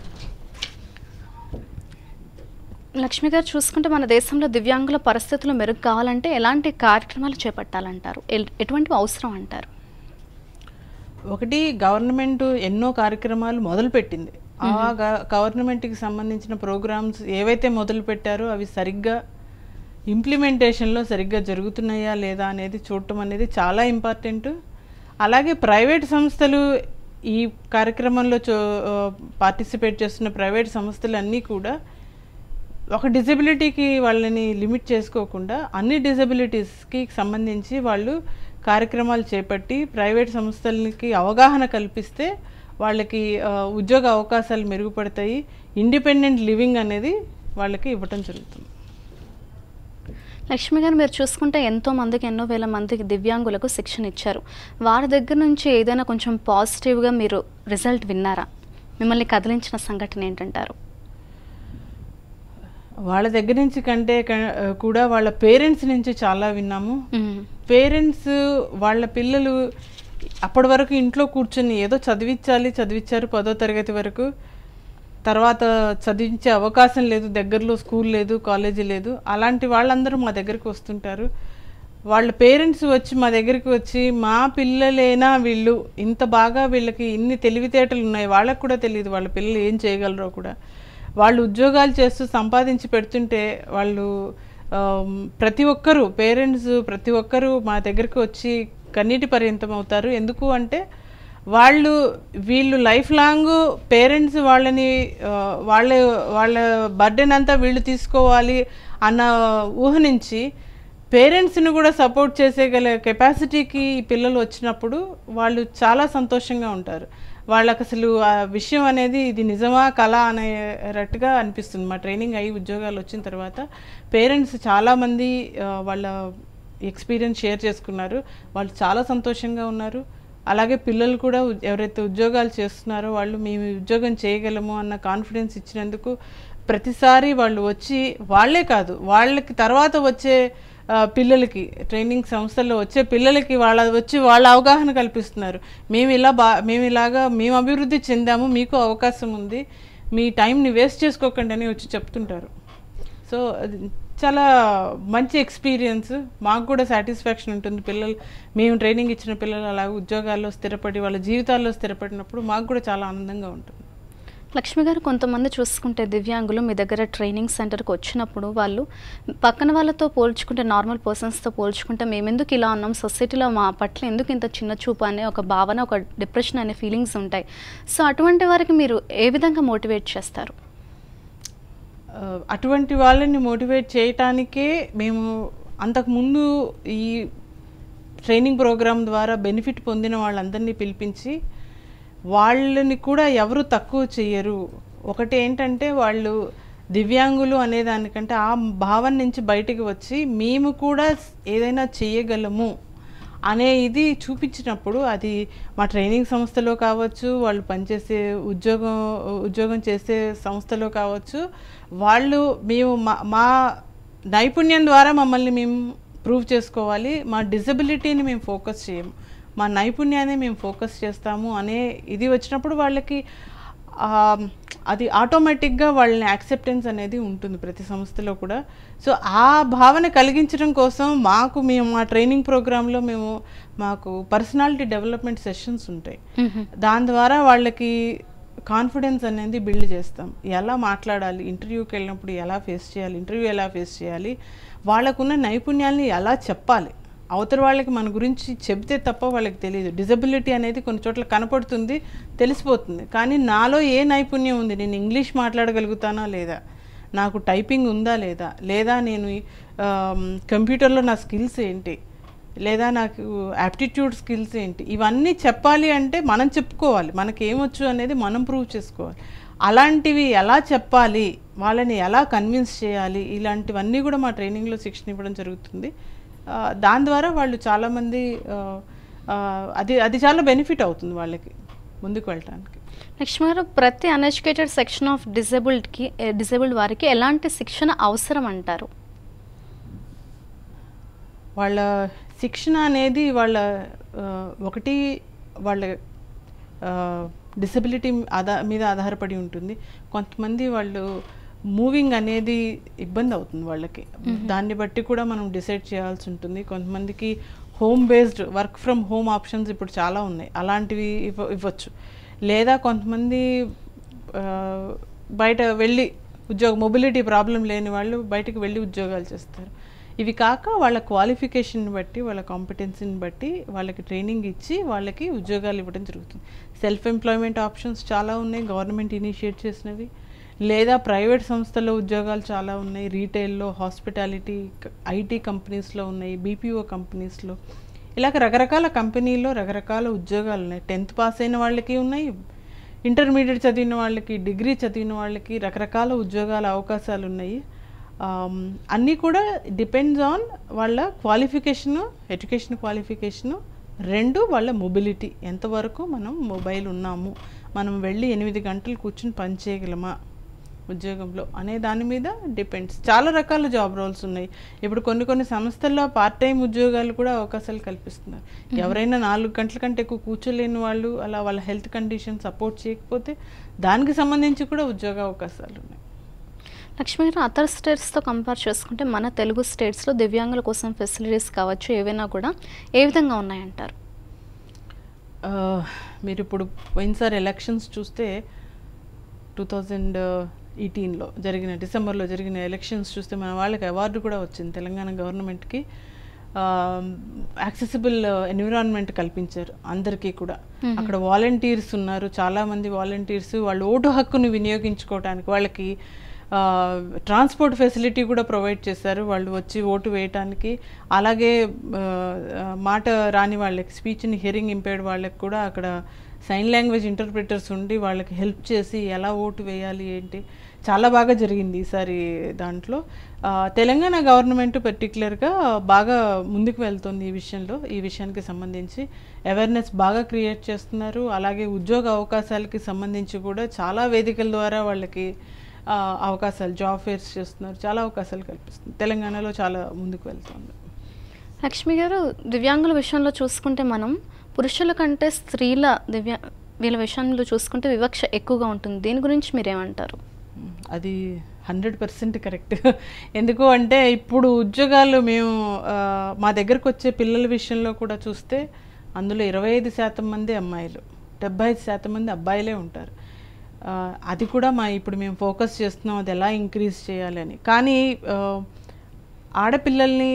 Speaker 2: లక్ష్మి గారు చూసుకుంటే మన దేశంలో దివ్యాంగుల పరిస్థితులు మెరుగు కావాలంటే ఎలాంటి కార్యక్రమాలు చేపట్టాలంటారు ఎల్- ఎటువంటివి అవసరం అంటారు
Speaker 3: ఒకటి గవర్నమెంట్ ఎన్నో కార్యక్రమాలు మొదలుపెట్టింది ఆ గ- గవర్నమెంట్కి సంబంధించిన ప్రోగ్రామ్స్ ఏవైతే మొదలు పెట్టారో అవి సరిగ్గా ఇంప్లిమెంటేషన్లో సరిగ్గా జరుగుతున్నాయా లేదా అనేది చూడటం అనేది చాలా ఇంపార్టెంట్ అలాగే ప్రైవేట్ సంస్థలు ఈ కార్యక్రమంలో చో పార్టిసిపేట్ చేస్తున్న ప్రైవేట్ సంస్థలు అన్నీ కూడా ఒక డిజబిలిటీకి వాళ్ళని లిమిట్ చేసుకోకుండా అన్ని డిజబిలిటీస్కి సంబంధించి వాళ్ళు కార్యక్రమాలు చేపట్టి ప్రైవేట్ సంస్థలకి అవగాహన కల్పిస్తే వాళ్ళకి ఆ, ఉద్యోగ అవకాశాలు మెరుగుపడతాయి ఇండిపెండెంట్ లివింగ్ అనేది వాళ్ళకి ఇవ్వటం జరుగుతుంది
Speaker 2: లక్ష్మి గారు మీరు చూసుకుంటే ఎంతో మందికి ఎన్నో వేల మందికి దివ్యాంగులకు శిక్షణ ఇచ్చారు వారి దగ్గర నుంచి ఏదైనా కొంచెం పాజిటివ్గా మీరు రిజల్ట్ విన్నారా మిమ్మల్ని కదిలించిన సంఘటన ఏంటంటారు
Speaker 3: వాళ్ళ దగ్గర నుంచి కంటే క- కూడా వాళ్ళ పేరెంట్స్ నుంచి చాలా విన్నాము
Speaker 2: మ్మ్.
Speaker 3: పేరెంట్స్ వాళ్ళ పిల్లలు అప్పటి వరకు ఇంట్లో కూర్చొని ఏదో చదివించాలి చదివించారు పదో తరగతి వరకు తర్వాత చదివించే అవకాశం లేదు దగ్గరలో స్కూల్ లేదు కాలేజీ లేదు అలాంటి వాళ్ళందరూ మా దగ్గరికి వస్తుంటారు వాళ్ళ పేరెంట్స్ వచ్చి మా దగ్గరికి వచ్చి మా పిల్లలేనా వీళ్ళు ఇంత బాగా వీళ్ళకి ఇన్ని తెలివితేటలు ఉన్నాయి వాళ్ళకు కూడా తెలియదు వాళ్ళ పిల్లలు ఏం చేయగలరో కూడా వాళ్ళు ఉద్యోగాలు చేస్తూ సంపాదించి పెడుతుంటే వాళ్ళు ఆమ్, ప్రతి ఒక్కరూ పేరెంట్స్ ప్రతి ఒక్కరూ మా దగ్గరికి వచ్చి కన్నీటి పర్యంతం అవుతారు ఎందుకు అంటే వాళ్ళు వీళ్ళు లైఫ్ లాంగ్ పేరెంట్స్ వాళ్ళని ఆ, వాళ్ళ వాళ్ళ బర్డెన్ అంతా వీళ్ళు తీసుకోవాలి అన్న ఊహ నుంచి పేరెంట్స్ని కూడా సపోర్ట్ చేసేగల కెపాసిటీకి ఈ పిల్లలు వచ్చినప్పుడు వాళ్ళు చాలా సంతోషంగా ఉంటారు వాళ్ళకి అసలు ఆ విషయం అనేది ఇది నిజమా కళ అనేటట్టుగా అనిపిస్తుంది మా ట్రైనింగ్ అయ్యి ఉద్యోగాలు వచ్చిన తర్వాత పేరెంట్స్ చాలామంది ఆ, వాళ్ళ ఎక్స్పీరియన్స్ షేర్ చేసుకున్నారు వాళ్ళు చాలా సంతోషంగా ఉన్నారు అలాగే పిల్లలు కూడా ఉ- ఎవరైతే ఉద్యోగాలు చేస్తున్నారో వాళ్ళు మేము ఈ ఉద్యోగం చేయగలము అన్న కాన్ఫిడెన్స్ ఇచ్చినందుకు ప్రతిసారి వాళ్ళు వచ్చి వాళ్ళే కాదు వాళ్ళకి తర్వాత వచ్చే ఆ, పిల్లలకి ట్రైనింగ్ సంస్థల్లో వచ్చే పిల్లలకి వాళ్ళ వచ్చి వాళ్ళ అవగాహన కల్పిస్తున్నారు మేము ఇలా బా మేము ఇలాగా మేము అభివృద్ధి చెందాము మీకు అవకాశం ఉంది మీ టైంని వేస్ట్ చేసుకోకండి అని వచ్చి చెప్తుంటారు సో అది చాలా మంచి ఎక్స్పీరియన్స్ మాకు కూడా సాటిస్ఫాక్షన్ ఉంటుంది పిల్లలు మేము ట్రైనింగ్ ఇచ్చిన పిల్లలు అలా ఉద్యోగాల్లో స్థిరపడి వాళ్ళ జీవితాల్లో స్థిరపడినప్పుడు మాకు కూడా చాలా ఆనందంగా ఉంటుంది
Speaker 2: లక్ష్మి గారు కొంతమంది చూసుకుంటే దివ్యాంగులు మీ దగ్గర ట్రైనింగ్ సెంటర్కి వచ్చినప్పుడు వాళ్ళు పక్కన వాళ్ళతో పోల్చుకుంటే నార్మల్ పర్సన్స్తో పోల్చుకుంటే మేము ఎందుకు ఇలా ఉన్నాం సొసైటీలో మా పట్ల ఎందుకు ఇంత చిన్న చూపు అనే ఒక భావన ఒక డిప్రెషన్ అనే ఫీలింగ్స్ ఉంటాయి సో అటువంటి వారికి మీరు ఏ విధంగా మోటివేట్ చేస్తారు
Speaker 3: ఆ, అటువంటి వాళ్ళని మోటివేట్ చేయటానికే మేము అంతకుముందు ఈ ట్రైనింగ్ ప్రోగ్రామ్ ద్వారా బెనిఫిట్ పొందిన వాళ్ళందరినీ పిలిపించి వాళ్ళని కూడా ఎవరు తక్కువ చెయ్యరు ఒకటి ఏంటంటే వాళ్ళు దివ్యాంగులు అనే దానికంటే ఆ భావన నుంచి బయటికి వచ్చి మేము కూడా ఏదైనా చేయగలము అనే ఇది చూపించినప్పుడు అది మా ట్రైనింగ్ సంస్థలో కావచ్చు వాళ్ళు పనిచేసే ఉద్యోగం ఉద్యోగం చేసే సంస్థలో కావచ్చు వాళ్ళు మేము మా మా నైపుణ్యం ద్వారా మమ్మల్ని మేము ప్రూవ్ చేసుకోవాలి మా డిజబిలిటీని మేము ఫోకస్ చేయము మా నైపుణ్యాన్ని మేము ఫోకస్ చేస్తాము అనే ఇది వచ్చినప్పుడు వాళ్ళకి ఆ, అది ఆటోమేటిక్గా వాళ్ళని యాక్సెప్టెన్స్ అనేది ఉంటుంది ప్రతి సంస్థలో కూడా సో ఆ భావన కలిగించడం కోసం మాకు మేము మా ట్రైనింగ్ ప్రోగ్రాంలో మేము మాకు పర్సనాలిటీ డెవలప్మెంట్ సెషన్స్ ఉంటాయి దాని ద్వారా వాళ్ళకి కాన్ఫిడెన్స్ అనేది బిల్డ్ చేస్తాం ఎలా మాట్లాడాలి ఇంటర్వ్యూకి వెళ్ళినప్పుడు ఎలా ఫేస్ చేయాలి ఇంటర్వ్యూ ఎలా ఫేస్ చేయాలి వాళ్ళకున్న నైపుణ్యాల్ని ఎలా చెప్పాలి అవతల వాళ్ళకి మన గురించి చెబితే తప్ప వాళ్ళకి తెలియదు డిజబిలిటీ అనేది కొన్ని చోట్ల కనపడుతుంది తెలిసిపోతుంది కానీ నాలో ఏ నైపుణ్యం ఉంది నేను ఇంగ్లీష్ మాట్లాడగలుగుతానా లేదా నాకు టైపింగ్ ఉందా లేదా లేదా నేను కంప్యూటర్లో నా స్కిల్స్ ఏంటి లేదా నాకు యాప్టిట్యూడ్ స్కిల్స్ ఏంటి ఇవన్నీ చెప్పాలి అంటే మనం చెప్పుకోవాలి మనకి ఏమొచ్చు అనేది మనం ప్రూవ్ చేసుకోవాలి అలాంటివి ఎలా చెప్పాలి వాళ్ళని ఎలా కన్విన్స్ చేయాలి ఇలాంటివన్నీ కూడా మా ట్రైనింగ్లో శిక్షణ ఇవ్వడం జరుగుతుంది ఆ, దాని ద్వారా వాళ్ళు చాలామంది ఆ, ఆ, అది అది చాలా బెనిఫిట్ అవుతుంది వాళ్ళకి ముందుకు వెళ్ళటానికి
Speaker 2: లక్ష్మి గారు ప్రతి అన్ఎడ్యుకేటెడ్ సెక్షన్ ఆఫ్ డిజేబుల్డ్కి డిజేబుల్డ్ వారికి ఎలాంటి శిక్షణ అవసరం అంటారు
Speaker 3: వాళ్ళ శిక్షణ అనేది వాళ్ళ ఆ, ఒకటి వాళ్ళ డిసబిలిటీ ఆధార మీద ఆధారపడి ఉంటుంది కొంతమంది వాళ్ళు మూవింగ్ అనేది ఇబ్బంది అవుతుంది వాళ్ళకి దాన్ని బట్టి కూడా మనం డిసైడ్ చేయాల్సి ఉంటుంది కొంతమందికి home based work from home options ఇప్పుడు చాలా ఉన్నాయి అలాంటివి ఇవ్వ ఇవ్వచ్చు లేదా కొంతమంది ఆ, బయట వెళ్ళి ఉద్యోగ మొబిలిటీ ప్రాబ్లం లేని వాళ్ళు బయటికి వెళ్ళి ఉద్యోగాలు చేస్తారు ఇవి కాక వాళ్ళ క్వాలిఫికేషన్ బట్టి వాళ్ళ కాంపిటెన్సీని బట్టి వాళ్ళకి ట్రైనింగ్ ఇచ్చి వాళ్ళకి ఉద్యోగాలు ఇవ్వడం జరుగుతుంది సెల్ఫ్ ఎంప్లాయ్మెంట్ ఆప్షన్స్ చాలా ఉన్నాయి గవర్నమెంట్ ఇనిషియేట్ చేసినవి లేదా ప్రైవేట్ సంస్థల్లో ఉద్యోగాలు చాలా ఉన్నాయి రీటైల్లో హాస్పిటాలిటీ ఐటీ కంపెనీస్లో ఉన్నాయి బీపీఓ కంపెనీస్లో ఇలాగ రకరకాల కంపెనీల్లో రకరకాల ఉద్యోగాలు ఉన్నాయి టెన్త్ పాస్ అయిన వాళ్ళకి ఉన్నాయి ఇంటర్మీడియట్ చదివిన వాళ్ళకి డిగ్రీ చదివిన వాళ్ళకి రకరకాల ఉద్యోగాల అవకాశాలు ఉన్నాయి ఆమ్, అన్నీ కూడా డిపెండ్స్ ఆన్ వాళ్ళ క్వాలిఫికేషను ఎడ్యుకేషన్ క్వాలిఫికేషను రెండు వాళ్ళ మొబిలిటీ ఎంతవరకు మనం మొబైల్ ఉన్నాము మనం వెళ్ళి ఎనిమిది గంటలు కూర్చుని పని చేయగలమా ఉద్యోగంలో అనే దాని మీద డిపెండ్స్ చాలా రకాల జాబ్ రోల్స్ ఉన్నాయి ఇప్పుడు కొన్ని కొన్ని సంస్థల్లో పార్ట్ టైం ఉద్యోగాలు కూడా అవకాశాలు కల్పిస్తున్నారు ఎవరైనా నాలుగు గంటల కంటే ఎక్కువ కూర్చోలేని వాళ్ళు అలా వాళ్ళ హెల్త్ కండిషన్ సపోర్ట్ చేయకపోతే దానికి సంబంధించి కూడా ఉద్యోగ అవకాశాలు ఉన్నాయి
Speaker 2: లక్ష్మి గారు అదర్ స్టేట్స్తో కంపేర్ చేసుకుంటే మన తెలుగు స్టేట్స్లో దివ్యాంగుల కోసం ఫెసిలిటీస్ కావచ్చు ఏవైనా కూడా ఏ విధంగా ఉన్నాయంటారు
Speaker 3: ఆ, మీరు ఇప్పుడు పోయినసారి ఎలక్షన్స్ చూస్తే టూ థౌజండ్ ఎయిటీన్లో జరిగిన డిసెంబర్లో జరిగిన ఎలక్షన్స్ చూస్తే మన వాళ్ళకి అవార్డు కూడా వచ్చింది తెలంగాణ గవర్నమెంట్కి యాక్సెసిబుల్ ఎన్విరాన్మెంట్ కల్పించారు అందరికీ కూడా అక్కడ వాలంటీర్స్ ఉన్నారు చాలామంది వాలంటీర్స్ వాళ్ళు ఓటు హక్కును వినియోగించుకోవడానికి వాళ్ళకి ట్రాన్స్పోర్ట్ ఫెసిలిటీ కూడా ప్రొవైడ్ చేశారు వాళ్ళు వచ్చి ఓటు వేయటానికి అలాగే ఆ, ఆ, మాట రాని వాళ్ళకి స్పీచ్ని హియరింగ్ ఇంపేర్డ్ వాళ్ళకి కూడా అక్కడ సైన్ లాంగ్వేజ్ ఇంటర్ప్రిటర్స్ ఉండి వాళ్ళకి హెల్ప్ చేసి ఎలా ఓటు వేయాలి ఏంటి చాలా బాగా జరిగింది ఈసారి దాంట్లో ఆ, తెలంగాణ గవర్నమెంట్ పర్టికులర్గా బాగా ముందుకు వెళ్తుంది ఈ విషయంలో ఈ విషయానికి సంబంధించి అవేర్నెస్ బాగా క్రియేట్ చేస్తున్నారు అలాగే ఉద్యోగ అవకాశాలకి సంబంధించి కూడా చాలా వేదికల ద్వారా వాళ్ళకి ఆ, అవకాశాలు జాబ్ ఫేర్స్ చేస్తున్నారు చాలా అవకాశాలు కల్పిస్తుంది తెలంగాణలో చాలా ముందుకు వెళ్తుంది
Speaker 2: లక్ష్మి గారు దివ్యాంగుల విషయంలో చూసుకుంటే మనం పురుషుల కంటే స్త్రీల దివ్యా వీళ్ళ విషయంలో చూసుకుంటే వివక్ష ఎక్కువగా ఉంటుంది దీని గురించి మీరేమంటారు
Speaker 3: అది హండ్రెడ్ పర్సెంట్ కరెక్ట్ ఎందుకు అంటే ఇప్పుడు ఉద్యోగాలు మేము ఆ, మా దగ్గరకు వచ్చే పిల్లల విషయంలో కూడా చూస్తే అందులో ఇరవై ఐదు శాతం మంది అమ్మాయిలు డెబ్బై ఐదు శాతం మంది అబ్బాయిలే ఉంటారు ఆ, అది కూడా మా ఇప్పుడు మేము ఫోకస్ చేస్తున్నాం అది ఎలా ఇంక్రీజ్ చేయాలని కానీ ఆ, ఆడపిల్లల్ని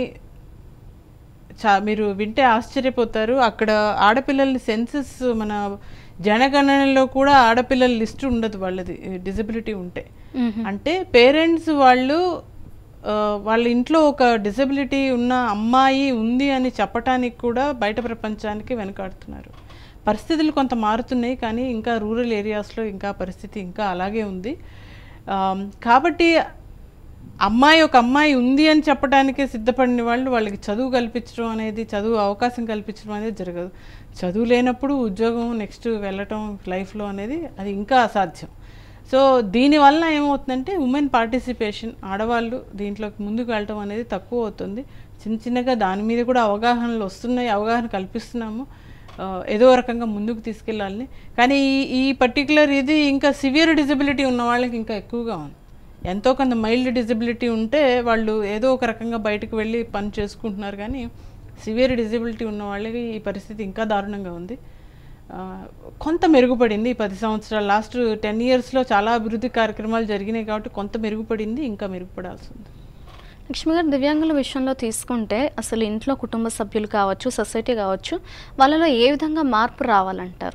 Speaker 3: చా మీరు వింటే ఆశ్చర్యపోతారు అక్కడ ఆడపిల్లల్ని సెన్సెస్ మన జనగణనలో కూడా ఆడపిల్లల లిస్ట్ ఉండదు వాళ్ళది డిజబిలిటీ ఉంటే అంటే పేరెంట్స్ వాళ్ళు ఆ, వాళ్ళ ఇంట్లో ఒక డిసబిలిటీ ఉన్న అమ్మాయి ఉంది అని చెప్పటానికి కూడా బయట ప్రపంచానికి వెనకాడుతున్నారు పరిస్థితులు కొంత మారుతున్నాయి కానీ ఇంకా రూరల్ ఏరియాస్లో ఇంకా పరిస్థితి ఇంకా అలాగే ఉంది ఆ, కాబట్టి అమ్మాయి ఒక అమ్మాయి ఉంది అని చెప్పడానికే సిద్ధపడిన వాళ్ళు వాళ్ళకి చదువు కల్పించడం అనేది చదువు అవకాశం కల్పించడం అనేది జరగదు చదువు లేనప్పుడు ఉద్యోగం నెక్స్ట్ వెళ్ళటం లైఫ్లో అనేది అది ఇంకా అసాధ్యం సో దీనివల్ల ఏమవుతుందంటే ఉమెన్ పార్టిసిపేషన్ ఆడవాళ్ళు దీంట్లోకి ముందుకు వెళ్ళటం అనేది తక్కువ అవుతుంది చిన్న చిన్నగా దాని మీద కూడా అవగాహనలు వస్తున్నాయి అవగాహన కల్పిస్తున్నాము ఆ, ఏదో రకంగా ముందుకు తీసుకెళ్ళాలని కానీ ఈ ఈ పర్టికులర్ ఇది ఇంకా సివియర్ డిజబిలిటీ ఉన్న వాళ్ళకి ఇంకా ఎక్కువగా ఉంది ఎంతో కొంత మైల్డ్ డిజబిలిటీ ఉంటే వాళ్ళు ఏదో ఒక రకంగా బయటకు వెళ్ళి పని చేసుకుంటున్నారు కానీ సివియర్ డిజబిలిటీ ఉన్న వాళ్ళకి ఈ పరిస్థితి ఇంకా దారుణంగా ఉంది ఆ, కొంత మెరుగుపడింది ఈ పది సంవత్సరాలు లాస్ట్ టెన్ ఇయర్స్లో చాలా అభివృద్ధి కార్యక్రమాలు జరిగినాయి కాబట్టి కొంత మెరుగుపడింది ఇంకా మెరుగుపడాల్సి ఉంది
Speaker 2: లక్ష్మి గారు దివ్యాంగుల విషయంలో తీసుకుంటే అసలు ఇంట్లో కుటుంబ సభ్యులు కావచ్చు సొసైటీ కావచ్చు వాళ్ళలో ఏ విధంగా మార్పు రావాలంటారు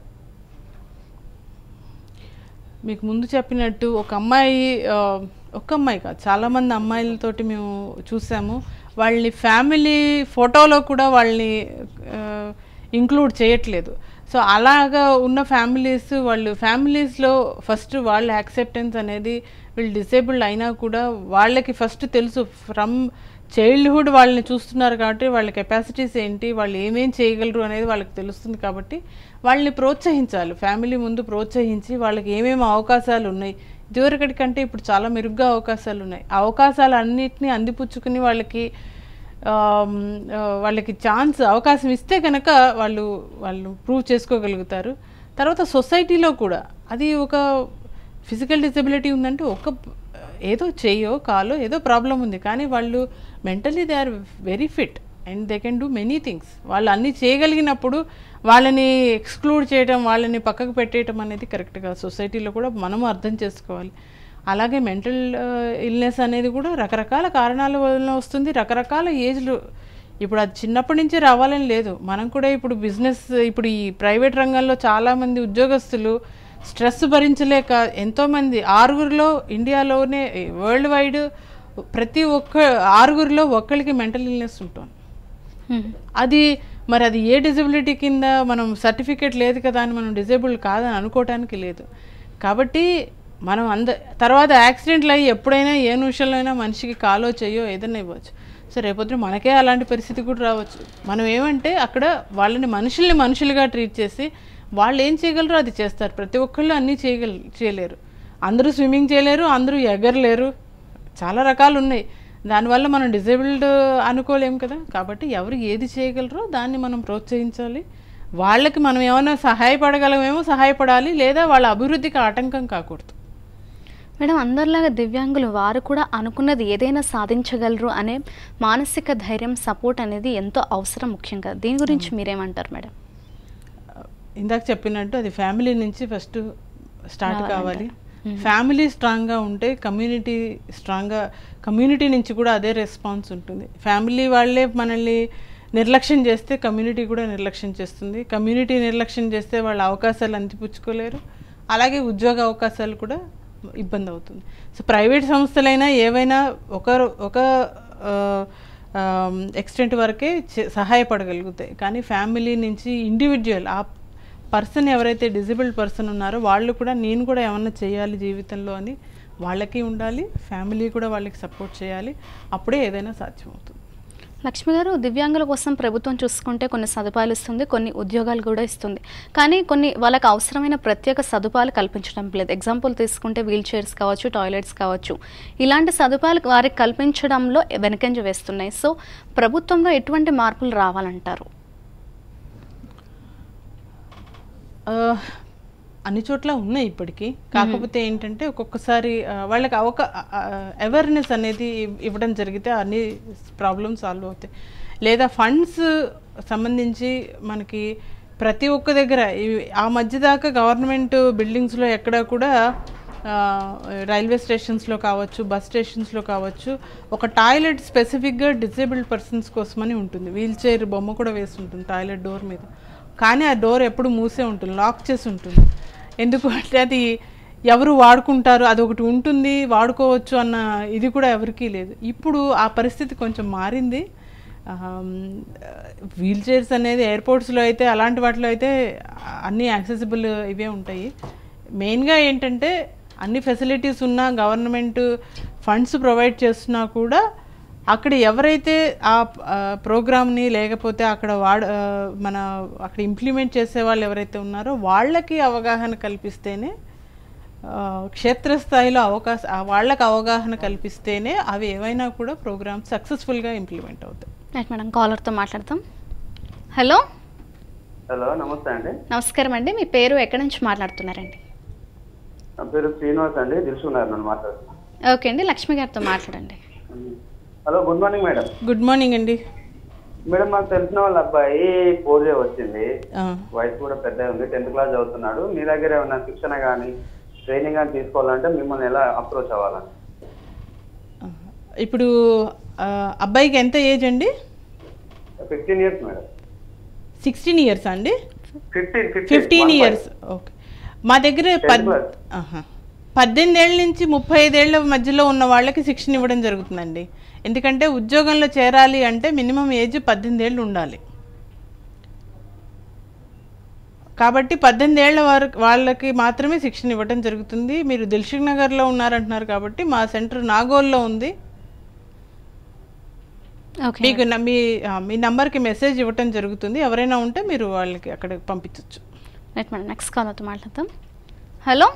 Speaker 3: మీకు ముందు చెప్పినట్టు ఒక అమ్మాయి ఆ, ఒక్క అమ్మాయి కాదు చాలామంది అమ్మాయిలతోటి మేము చూసాము వాళ్ళని ఫ్యామిలీ ఫోటోలో కూడా వాళ్ళని ఇంక్లూడ్ చేయట్లేదు సో అలాగా ఉన్న ఫ్యామిలీస్ వాళ్ళు ఫ్యామిలీస్లో ఫస్ట్ వాళ్ళ యాక్సెప్టెన్స్ అనేది వీళ్ళు డిసేబుల్డ్ అయినా కూడా వాళ్ళకి ఫస్ట్ తెలుసు ఫ్రమ్ చైల్డ్హుడ్ వాళ్ళని చూస్తున్నారు కాబట్టి వాళ్ళ కెపాసిటీస్ ఏంటి వాళ్ళు ఏమేం చేయగలరు అనేది వాళ్ళకి తెలుస్తుంది కాబట్టి వాళ్ళని ప్రోత్సహించాలి ఫ్యామిలీ ముందు ప్రోత్సహించి వాళ్ళకి ఏమేమి అవకాశాలు ఉన్నాయి ఇదివరకటి కంటే ఇప్పుడు చాలా మెరుగ్గా అవకాశాలు ఉన్నాయి ఆ అవకాశాలు అన్నిటినీ అందిపుచ్చుకుని వాళ్ళకి ఆమ్, ఆ, వాళ్ళకి ఛాన్స్ అవకాశం ఇస్తే కనుక వాళ్ళు వాళ్ళు ప్రూవ్ చేసుకోగలుగుతారు తర్వాత సొసైటీలో కూడా అది ఒక ఫిజికల్ డిసబిలిటీ ఉందంటే ఒక ఏదో చెయ్యో కాలో ఏదో ప్రాబ్లం ఉంది కానీ వాళ్ళు mentally they are very fit and they can do many things వాళ్ళు అన్నీ చేయగలిగినప్పుడు వాళ్ళని ఎక్స్క్లూడ్ చేయడం వాళ్ళని పక్కకు పెట్టేయటం అనేది కరెక్ట్గా సొసైటీలో కూడా మనము అర్థం చేసుకోవాలి అలాగే మెంటల్ ఇల్నెస్ అనేది కూడా రకరకాల కారణాల వలన వస్తుంది రకరకాల ఏజ్లు ఇప్పుడు అది చిన్నప్పటి నుంచే రావాలని లేదు మనం కూడా ఇప్పుడు బిజినెస్ ఇప్పుడు ఈ ప్రైవేట్ రంగంలో చాలామంది ఉద్యోగస్తులు స్ట్రెస్ భరించలేక ఎంతోమంది ఆరుగురిలో ఇండియాలోనే వరల్డ్ వైడ్ ప్రతి ఒక్క ఆరుగురిలో ఒక్కరికి మెంటల్ ఇల్నెస్ ఉంటుంది అది మరి అది ఏ డిజబిలిటీ కింద మనం సర్టిఫికేట్ లేదు కదా అని మనం డిజేబుల్ కాదని అనుకోవటానికి లేదు కాబట్టి మనం అంద తర్వాత యాక్సిడెంట్లు అయ్యి ఎప్పుడైనా ఏ నిమిషంలో అయినా మనిషికి కాలో చెయ్యో ఏదైనా ఇవ్వచ్చు సో రేపొద్దున మనకే అలాంటి పరిస్థితి కూడా రావచ్చు మనం ఏమంటే అక్కడ వాళ్ళని మనుషుల్ని మనుషులుగా ట్రీట్ చేసి వాళ్ళు ఏం చేయగలరో అది చేస్తారు ప్రతి ఒక్కళ్ళు అన్నీ చేయగల చేయలేరు అందరూ స్విమ్మింగ్ చేయలేరు అందరూ ఎగరలేరు చాలా రకాలు ఉన్నాయి దానివల్ల మనం డిజేబుల్డ్ అనుకోలేం కదా కాబట్టి ఎవరు ఏది చేయగలరో దాన్ని మనం ప్రోత్సహించాలి వాళ్ళకి మనం ఏమైనా సహాయపడగలమేమో సహాయపడాలి లేదా వాళ్ళ అభివృద్ధికి ఆటంకం కాకూడదు
Speaker 2: మేడం అందరిలాగా దివ్యాంగులు వారు కూడా అనుకున్నది ఏదైనా సాధించగలరు అనే మానసిక ధైర్యం సపోర్ట్ అనేది ఎంతో అవసరం ముఖ్యంగా దీని గురించి మీరేమంటారు మేడం
Speaker 3: ఇందాక చెప్పినట్టు అది ఫ్యామిలీ నుంచి ఫస్ట్ స్టార్ట్
Speaker 2: రావాలంట.
Speaker 3: కావాలి ఫ్యామిలీ స్ట్రాంగ్గా ఉంటే కమ్యూనిటీ స్ట్రాంగ్గా కమ్యూనిటీ నుంచి కూడా అదే రెస్పాన్స్ ఉంటుంది ఫ్యామిలీ వాళ్ళే మనల్ని నిర్లక్ష్యం చేస్తే కమ్యూనిటీ కూడా నిర్లక్ష్యం చేస్తుంది కమ్యూనిటీ నిర్లక్ష్యం చేస్తే వాళ్ళ అవకాశాలు అందిపుచ్చుకోలేరు అలాగే ఉద్యోగ అవకాశాలు కూడా ఇబ్బంది అవుతుంది సో ప్రైవేట్ సంస్థలైనా ఏవైనా ఒక ఒక ఎక్స్టెంట్ వరకే చే- సహాయపడగలుగుతాయి కానీ ఫ్యామిలీ నుంచి ఇండివిజువల్ ఆ పర్సన్ ఎవరైతే డిజబుల్డ్ పర్సన్ ఉన్నారో వాళ్ళు కూడా నేను కూడా ఏమన్నా చేయాలి జీవితంలో అని వాళ్ళకి ఉండాలి ఫ్యామిలీ కూడా వాళ్ళకి సపోర్ట్ చేయాలి అప్పుడే ఏదైనా సాధ్యమవుతుంది
Speaker 2: లక్ష్మి గారు దివ్యాంగుల కోసం ప్రభుత్వం చూసుకుంటే కొన్ని సదుపాయాలు ఇస్తుంది కొన్ని ఉద్యోగాలు కూడా ఇస్తుంది కానీ కొన్ని వాళ్ళకి అవసరమైన ప్రత్యేక సదుపాయాలు కల్పించడం లేదు ఎగ్జాంపుల్ తీసుకుంటే వీల్ చైర్స్ కావచ్చు టాయిలెట్స్ కావచ్చు ఇలాంటి సదుపాయాలు వారికి కల్పించడంలో వెనకంజ వేస్తున్నాయి సో ప్రభుత్వంలో ఎటువంటి మార్పులు రావాలంటారు
Speaker 3: ఆ, అన్ని చోట్ల ఉన్నాయి ఇప్పటికీ కాకపోతే ఏంటంటే ఒక్కొక్కసారి ఆ, వాళ్ళకి అవక అవేర్నెస్ అనేది ఇవ్- ఇవ్వడం జరిగితే అన్ని ప్రాబ్లమ్స్ సాల్వ్ అవుతాయి లేదా ఫండ్స్ సంబంధించి మనకి ప్రతి ఒక్క దగ్గర ఇవి- ఆ మధ్య దాకా గవర్నమెంట్ బిల్డింగ్స్లో ఎక్కడ కూడా ఆ, రైల్వే స్టేషన్స్లో కావచ్చు బస్ స్టేషన్స్లో కావచ్చు ఒక టాయిలెట్ స్పెసిఫిక్గా డిసేబుల్డ్ పర్సన్స్ కోసమని ఉంటుంది వీల్ చైర్ బొమ్మ కూడా వేసి ఉంటుంది టాయిలెట్ డోర్ మీద కానీ ఆ డోర్ ఎప్పుడు మూసే ఉంటుంది లాక్ చేసి ఉంటుంది ఎందుకు అంటే అది ఎవరు వాడుకుంటారు అది ఒకటి ఉంటుంది వాడుకోవచ్చు అన్న ఇది కూడా ఎవరికీ లేదు ఇప్పుడు ఆ పరిస్థితి కొంచెం మారింది వీల్ చైర్స్ అనేది ఎయిర్పోర్ట్స్లో అయితే అలాంటి వాటిలో అయితే అన్నీ యాక్సెసిబుల్ ఇవే ఉంటాయి మెయిన్గా ఏంటంటే అన్ని ఫెసిలిటీస్ ఉన్నా గవర్నమెంట్ ఫండ్స్ ప్రొవైడ్ చేస్తున్నా కూడా అక్కడ ఎవరైతే ఆ ప్రోగ్రామ్ని లేకపోతే అక్కడ వాడ ఆ, మన అక్కడ ఇంప్లిమెంట్ చేసే వాళ్ళు ఎవరైతే ఉన్నారో వాళ్ళకి అవగాహన కల్పిస్తేనే ఆ, క్షేత్రస్థాయిలో అవకాశ ఆ వాళ్ళకి అవగాహన కల్పిస్తేనే అవి ఏవైనా కూడా ప్రోగ్రామ్స్ సక్సెస్ఫుల్గా ఇంప్లిమెంట్ అవుతాయి
Speaker 2: రైట్ మేడం కాలర్తో మాట్లాడతాం హలో
Speaker 4: హలో నమస్తే అండి
Speaker 2: నమస్కారం అండి మీ పేరు ఎక్కడి నుంచి మాట్లాడుతున్నారండి
Speaker 4: నా పేరు శ్రీనివాస్ అండి దిల్సుకున్నారు నన్ను మాట్లాడుతున్నాను
Speaker 2: ఓకే అండి లక్ష్మి గారితో మాట్లాడండి
Speaker 4: hello good morning madam
Speaker 3: good morning అండి
Speaker 4: మేడం మాకు తెలిసిన వాళ్ళ అబ్బాయి పోలియో వచ్చింది
Speaker 3: ఆ,
Speaker 4: వయసు కూడా పెద్ద ఉంది టెన్త్ క్లాస్ చదువుతున్నాడు మీ దగ్గర ఏమైనా శిక్షణ కానీ ట్రైనింగ్ కానీ తీసుకోవాలంటే మిమ్మల్ని ఎలా అప్రోచ్ అవ్వాలని
Speaker 3: ఆ. ఇప్పుడు ఆ, అబ్బాయికి ఎంత ఏజ్ అండి
Speaker 4: fifteen years madam
Speaker 3: sixteen years అండి
Speaker 4: ఫిఫ్టీన్
Speaker 3: ఫిఫ్టీన్ ఇయర్స్ ఓకే మా దగ్గర పద్
Speaker 4: class.
Speaker 3: ఆహా. పద్దెనిమిది ఏళ్ళ నుంచి ముప్పై ఐదేళ్ల మధ్యలో ఉన్న వాళ్ళకి శిక్షణ ఇవ్వడం జరుగుతుందండి ఎందుకంటే ఉద్యోగంలో చేరాలి అంటే మినిమం ఏజ్ పద్దెనిమిది ఏళ్ళు ఉండాలి కాబట్టి పద్దెనిమిది ఏళ్ల వరకు వాళ్ళకి మాత్రమే శిక్షణ ఇవ్వడం జరుగుతుంది మీరు దిల్షుక్ నగర్లో ఉన్నారంటున్నారు కాబట్టి మా సెంటర్ నాగోల్లో ఉంది
Speaker 2: ఓకే
Speaker 3: మీకు న- మీ ఆ, మీ నంబర్కి మెసేజ్ ఇవ్వటం జరుగుతుంది ఎవరైనా ఉంటే మీరు వాళ్ళకి అక్కడ పంపించవచ్చు
Speaker 2: రైట్ మేడం నెక్స్ట్ కాల్తో మాట్లాడదాం హలో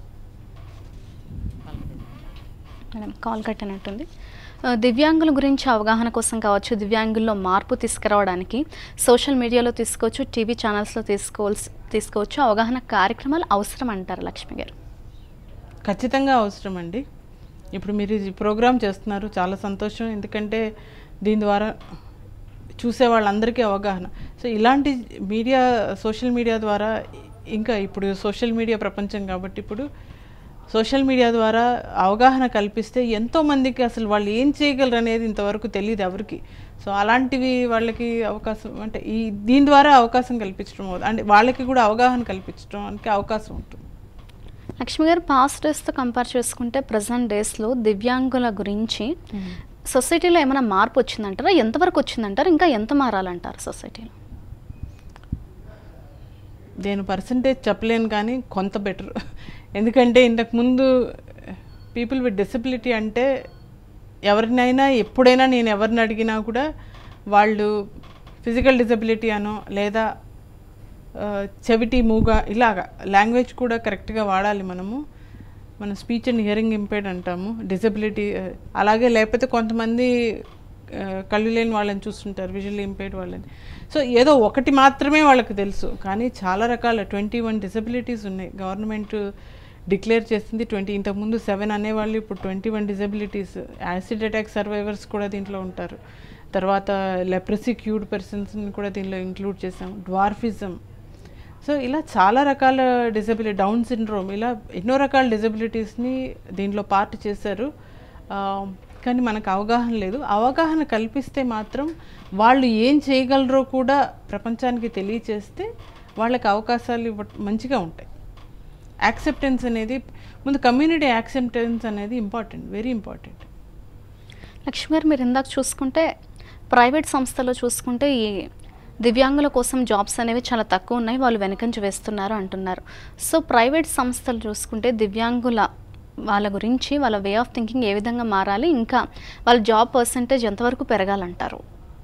Speaker 2: మేడం కాల్ కట్టినట్టుంది ఆ, దివ్యాంగుల గురించి అవగాహన కోసం కావచ్చు దివ్యాంగుల్లో మార్పు తీసుకురావడానికి సోషల్ మీడియాలో తీసుకోవచ్చు టీవీ ఛానల్స్లో తీసుకోవాల్సి తీసుకోవచ్చు అవగాహన కార్యక్రమాలు అవసరం అంటారు లక్ష్మి గారు
Speaker 3: ఖచ్చితంగా అవసరం అండి ఇప్పుడు మీరు ఈ ప్రోగ్రామ్ చేస్తున్నారు చాలా సంతోషం ఎందుకంటే దీని ద్వారా చూసే వాళ్ళందరికీ అవగాహన సో ఇలాంటి మీడియా సోషల్ మీడియా ద్వారా ఇంకా ఇప్పుడు సోషల్ మీడియా ప్రపంచం కాబట్టి ఇప్పుడు సోషల్ మీడియా ద్వారా అవగాహన కల్పిస్తే ఎంతో మందికి అసలు వాళ్ళు ఏం చేయగలరు అనేది ఇంతవరకు తెలియదు ఎవరికి సో అలాంటివి వాళ్ళకి అవకాశం అంటే ఈ దీని ద్వారా అవకాశం కల్పించడం అవుతుంది. అంటే వాళ్ళకి కూడా అవగాహన కల్పించడానికి అవకాశం ఉంటుంది
Speaker 2: లక్ష్మి గారు పాస్ట్ డేస్తో కంపేర్ చేసుకుంటే ప్రజెంట్ డేస్లో దివ్యాంగుల గురించి సొసైటీలో ఏమైనా మార్పు వచ్చిందంటారా ఎంతవరకు వచ్చిందంటారు ఇంకా ఎంత మారాలంటారు సొసైటీలో
Speaker 3: నేను పర్సంటేజ్ చెప్పలేను కానీ కొంత బెటర్ ఎందుకంటే ఇంతకుముందు పీపుల్ విత్ డిసబిలిటీ అంటే ఎవరినైనా ఎప్పుడైనా నేను ఎవరిని అడిగినా కూడా వాళ్ళు ఫిజికల్ డిసబిలిటీ అనో లేదా ఆ, చెవిటి మూగ ఇలాగా లాంగ్వేజ్ కూడా కరెక్ట్గా వాడాలి మనము మన స్పీచ్ అండ్ హియరింగ్ ఇంపేర్డ్ అంటాము డిసబిలిటీ అలాగే లేకపోతే కొంతమంది ఆ, కళ్ళు లేని వాళ్ళని చూస్తుంటారు విజువల్ ఇంపేర్డ్ వాళ్ళని సో ఏదో ఒకటి మాత్రమే వాళ్ళకి తెలుసు కానీ చాలా రకాల ట్వంటీ వన్ డిసబిలిటీస్ ఉన్నాయి గవర్నమెంట్ డిక్లేర్ చేసింది ట్వంటీ ఇంతకుముందు సెవెన్ అనేవాళ్ళు ఇప్పుడు twenty one disabilities acid attack survivors కూడా దీంట్లో ఉంటారు తర్వాత లెప్రసీ క్యూడ్ పర్సన్స్ని కూడా దీనిలో ఇంక్లూడ్ చేసాం డ్వార్ఫిజం సో ఇలా చాలా రకాల డిజబిలిటీ డౌన్ సిండ్రోమ్ ఇలా ఎన్నో రకాల డిజబిలిటీస్ని దీంట్లో పార్ట్ చేశారు ఆ, కానీ మనకు అవగాహన లేదు అవగాహన కల్పిస్తే మాత్రం వాళ్ళు ఏం చేయగలరో కూడా ప్రపంచానికి తెలియచేస్తే వాళ్ళకి అవకాశాలు ఇవ్వ మంచిగా ఉంటాయి యాక్సెప్టెన్స్ అనేది ముందు కమ్యూనిటీ యాక్సెప్టెన్స్ అనేది important very important
Speaker 2: Lakshmi garu మీరు ఇందాక చూసుకుంటే ప్రైవేట్ సంస్థలో చూసుకుంటే ఈ దివ్యాంగుల కోసం జాబ్స్ అనేవి చాలా తక్కువ ఉన్నాయి వాళ్ళు వెనకంజ వేస్తున్నారు అంటున్నారు సో ప్రైవేట్ సంస్థలు చూసుకుంటే దివ్యాంగుల వాళ్ళ గురించి వాళ్ళ వే ఆఫ్ థింకింగ్ ఏ విధంగా మారాలి ఇంకా వాళ్ళ జాబ్ పర్సంటేజ్ ఎంతవరకు పెరగాలంటారు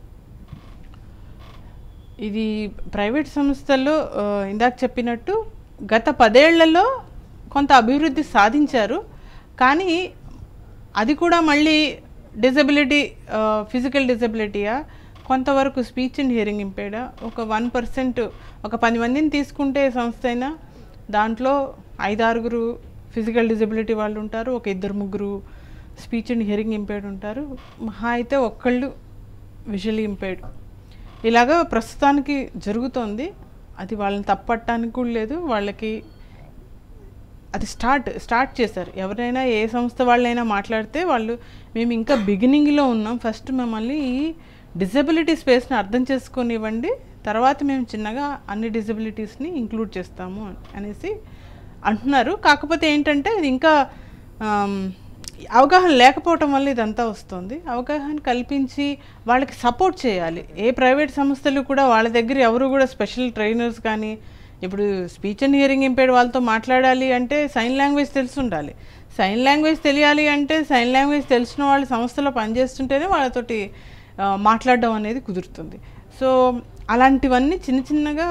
Speaker 3: ఇది ప్రైవేట్ సంస్థల్లో ఆ, ఇందాక చెప్పినట్టు గత పదేళ్లలో కొంత అభివృద్ధి సాధించారు కానీ అది కూడా మళ్ళీ డిజబిలిటీ ఫిజికల్ డిజబిలిటీయా కొంతవరకు స్పీచ్ అండ్ హియరింగ్ ఇంపేడా ఒక వన్ పర్సెంట్ ఒక పది మందిని తీసుకుంటే సంస్థ అయినా దాంట్లో ఐదారుగురు ఫిజికల్ డిజబిలిటీ వాళ్ళు ఉంటారు ఒక ఇద్దరు ముగ్గురు స్పీచ్ అండ్ హియరింగ్ ఇంపేర్డ్ ఉంటారు మహా అయితే ఒక్కళ్ళు విజువల్లీ ఇంపేర్డ్ ఇలాగా ప్రస్తుతానికి జరుగుతోంది అది వాళ్ళని తప్పట్టడానికి కూడా లేదు వాళ్ళకి అది స్టార్ట్ స్టార్ట్ చేశారు ఎవరైనా ఏ సంస్థ వాళ్ళైనా మాట్లాడితే వాళ్ళు మేము ఇంకా బిగినింగ్లో ఉన్నాం ఫస్ట్ మిమ్మల్ని ఈ డిజబిలిటీ స్పేస్ని అర్థం చేసుకొనివ్వండి తర్వాత మేము చిన్నగా అన్ని డిజబిలిటీస్ని ఇంక్లూడ్ చేస్తాము అనేసి అంటున్నారు కాకపోతే ఏంటంటే ఇది ఇంకా ఆమ్, అవగాహన లేకపోవటం వల్ల ఇదంతా వస్తుంది అవగాహన కల్పించి వాళ్ళకి సపోర్ట్ చేయాలి ఏ ప్రైవేట్ సంస్థలు కూడా వాళ్ళ దగ్గర ఎవరు కూడా స్పెషల్ ట్రైనర్స్ కానీ ఇప్పుడు స్పీచ్ అండ్ హియరింగ్ ఇంపేర్డ్ వాళ్ళతో మాట్లాడాలి అంటే సైన్ లాంగ్వేజ్ తెలిసి ఉండాలి సైన్ లాంగ్వేజ్ తెలియాలి అంటే సైన్ లాంగ్వేజ్ తెలిసిన వాళ్ళు సంస్థలో పనిచేస్తుంటేనే వాళ్ళతోటి ఆ, మాట్లాడడం అనేది కుదురుతుంది సో అలాంటివన్నీ చిన్న చిన్నగా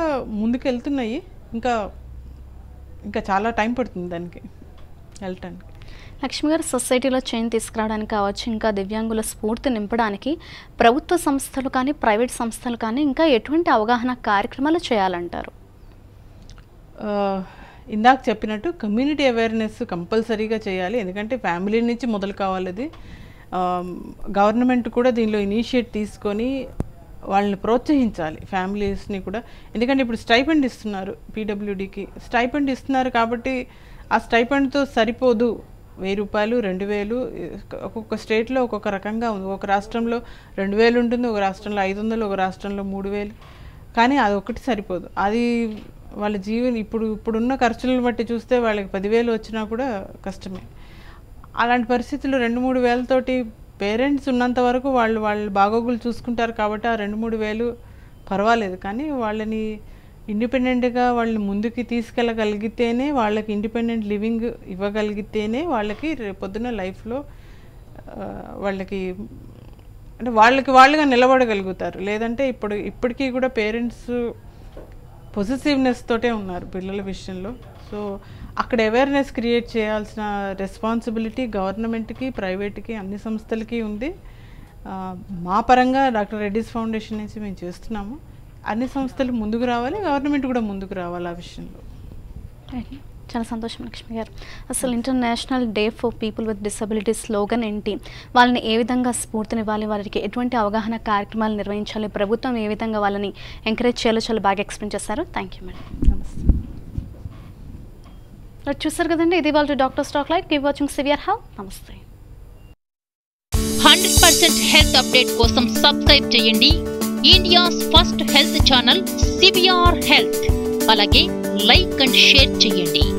Speaker 3: ముందుకెళ్తున్నాయి ఇంకా ఇంకా చాలా టైం పడుతుంది దానికి వెళ్ళటానికి
Speaker 2: లక్ష్మి గారు సొసైటీలో చేంజ్ తీసుకురావడానికి కావచ్చు ఇంకా దివ్యాంగుల స్ఫూర్తి నింపడానికి ప్రభుత్వ సంస్థలు కానీ ప్రైవేట్ సంస్థలు కానీ ఇంకా ఎటువంటి అవగాహన కార్యక్రమాలు చేయాలంటారు
Speaker 3: ఆ, ఇందాక చెప్పినట్టు కమ్యూనిటీ అవేర్నెస్ కంపల్సరీగా చేయాలి ఎందుకంటే ఫ్యామిలీ నుంచి మొదలు కావాలి అది గవర్నమెంట్ కూడా దీనిలో ఇనిషియేట్ తీసుకొని వాళ్ళని ప్రోత్సహించాలి ఫ్యామిలీస్ని కూడా ఎందుకంటే ఇప్పుడు స్టైపెండ్ ఇస్తున్నారు పీడబ్ల్యూడికి స్టైపెండ్ ఇస్తున్నారు కాబట్టి ఆ స్టైపెండ్తో సరిపోదు వెయ్యి రూపాయలు రెండు వేలు ఒక్కొక్క స్టేట్లో ఒక్కొక్క రకంగా ఉంది ఒక రాష్ట్రంలో రెండు వేలు ఉంటుంది ఒక రాష్ట్రంలో ఐదు వందలు ఒక రాష్ట్రంలో మూడు వేలు కానీ అది ఒకటి సరిపోదు అది వాళ్ళ జీవన ఇప్పుడు ఇప్పుడున్న ఖర్చులను బట్టి చూస్తే వాళ్ళకి పదివేలు వచ్చినా కూడా కష్టమే అలాంటి పరిస్థితుల్లో రెండు మూడు వేలతోటి పేరెంట్స్ ఉన్నంత వరకు వాళ్ళు వాళ్ళ బాగోగులు చూసుకుంటారు కాబట్టి ఆ రెండు మూడు వేలు పర్వాలేదు కానీ వాళ్ళని ఇండిపెండెంట్గా వాళ్ళని ముందుకి తీసుకెళ్ళగలిగితేనే వాళ్ళకి ఇండిపెండెంట్ లివింగ్ ఇవ్వగలిగితేనే వాళ్ళకి రేపొద్దున లైఫ్లో వాళ్ళకి అంటే వాళ్ళకి వాళ్ళుగా నిలబడగలుగుతారు లేదంటే ఇప్పుడు ఇప్పటికీ కూడా పేరెంట్స్ పొజిటివ్నెస్ తోటే ఉన్నారు పిల్లల విషయంలో సో అక్కడ అవేర్నెస్ క్రియేట్ చేయాల్సిన రెస్పాన్సిబిలిటీ గవర్నమెంట్కి ప్రైవేట్కి అన్ని సంస్థలకి ఉంది ఆ, మా పరంగా డాక్టర్ రెడ్డిస్ ఫౌండేషన్ నుంచి మేము చేస్తున్నాము అన్ని సంస్థలు ముందుకు రావాలి గవర్నమెంట్ కూడా ముందుకు రావాలి ఆ విషయంలో
Speaker 2: రైట్. చాలా సంతోషం లక్ష్మి గారు అసలు international day for people with disabilities slogan ఏంటి వాళ్ళని ఏ విధంగా స్ఫూర్తినివ్వాలి వారికి ఎటువంటి అవగాహన కార్యక్రమాలు నిర్వహించాలి ప్రభుత్వం ఏ విధంగా వాళ్ళని ఎంకరేజ్ చేయాలో చాలా బాగా ఎక్స్ప్లెయిన్ చేశారు థ్యాంక్ యూ మేడం
Speaker 3: నమస్తే
Speaker 2: మరి చూసారు కదండి ఇది వాళ్ళు doctor stock light keep watching CVR హౌ నమస్తే
Speaker 1: హండ్రెడ్ పర్సెంట్ హెల్త్ అప్డేట్ కోసం సబ్స్క్రైబ్ చేయండి India's first health channel CBR health అలాగే లైక్ అండ్ షేర్ చేయండి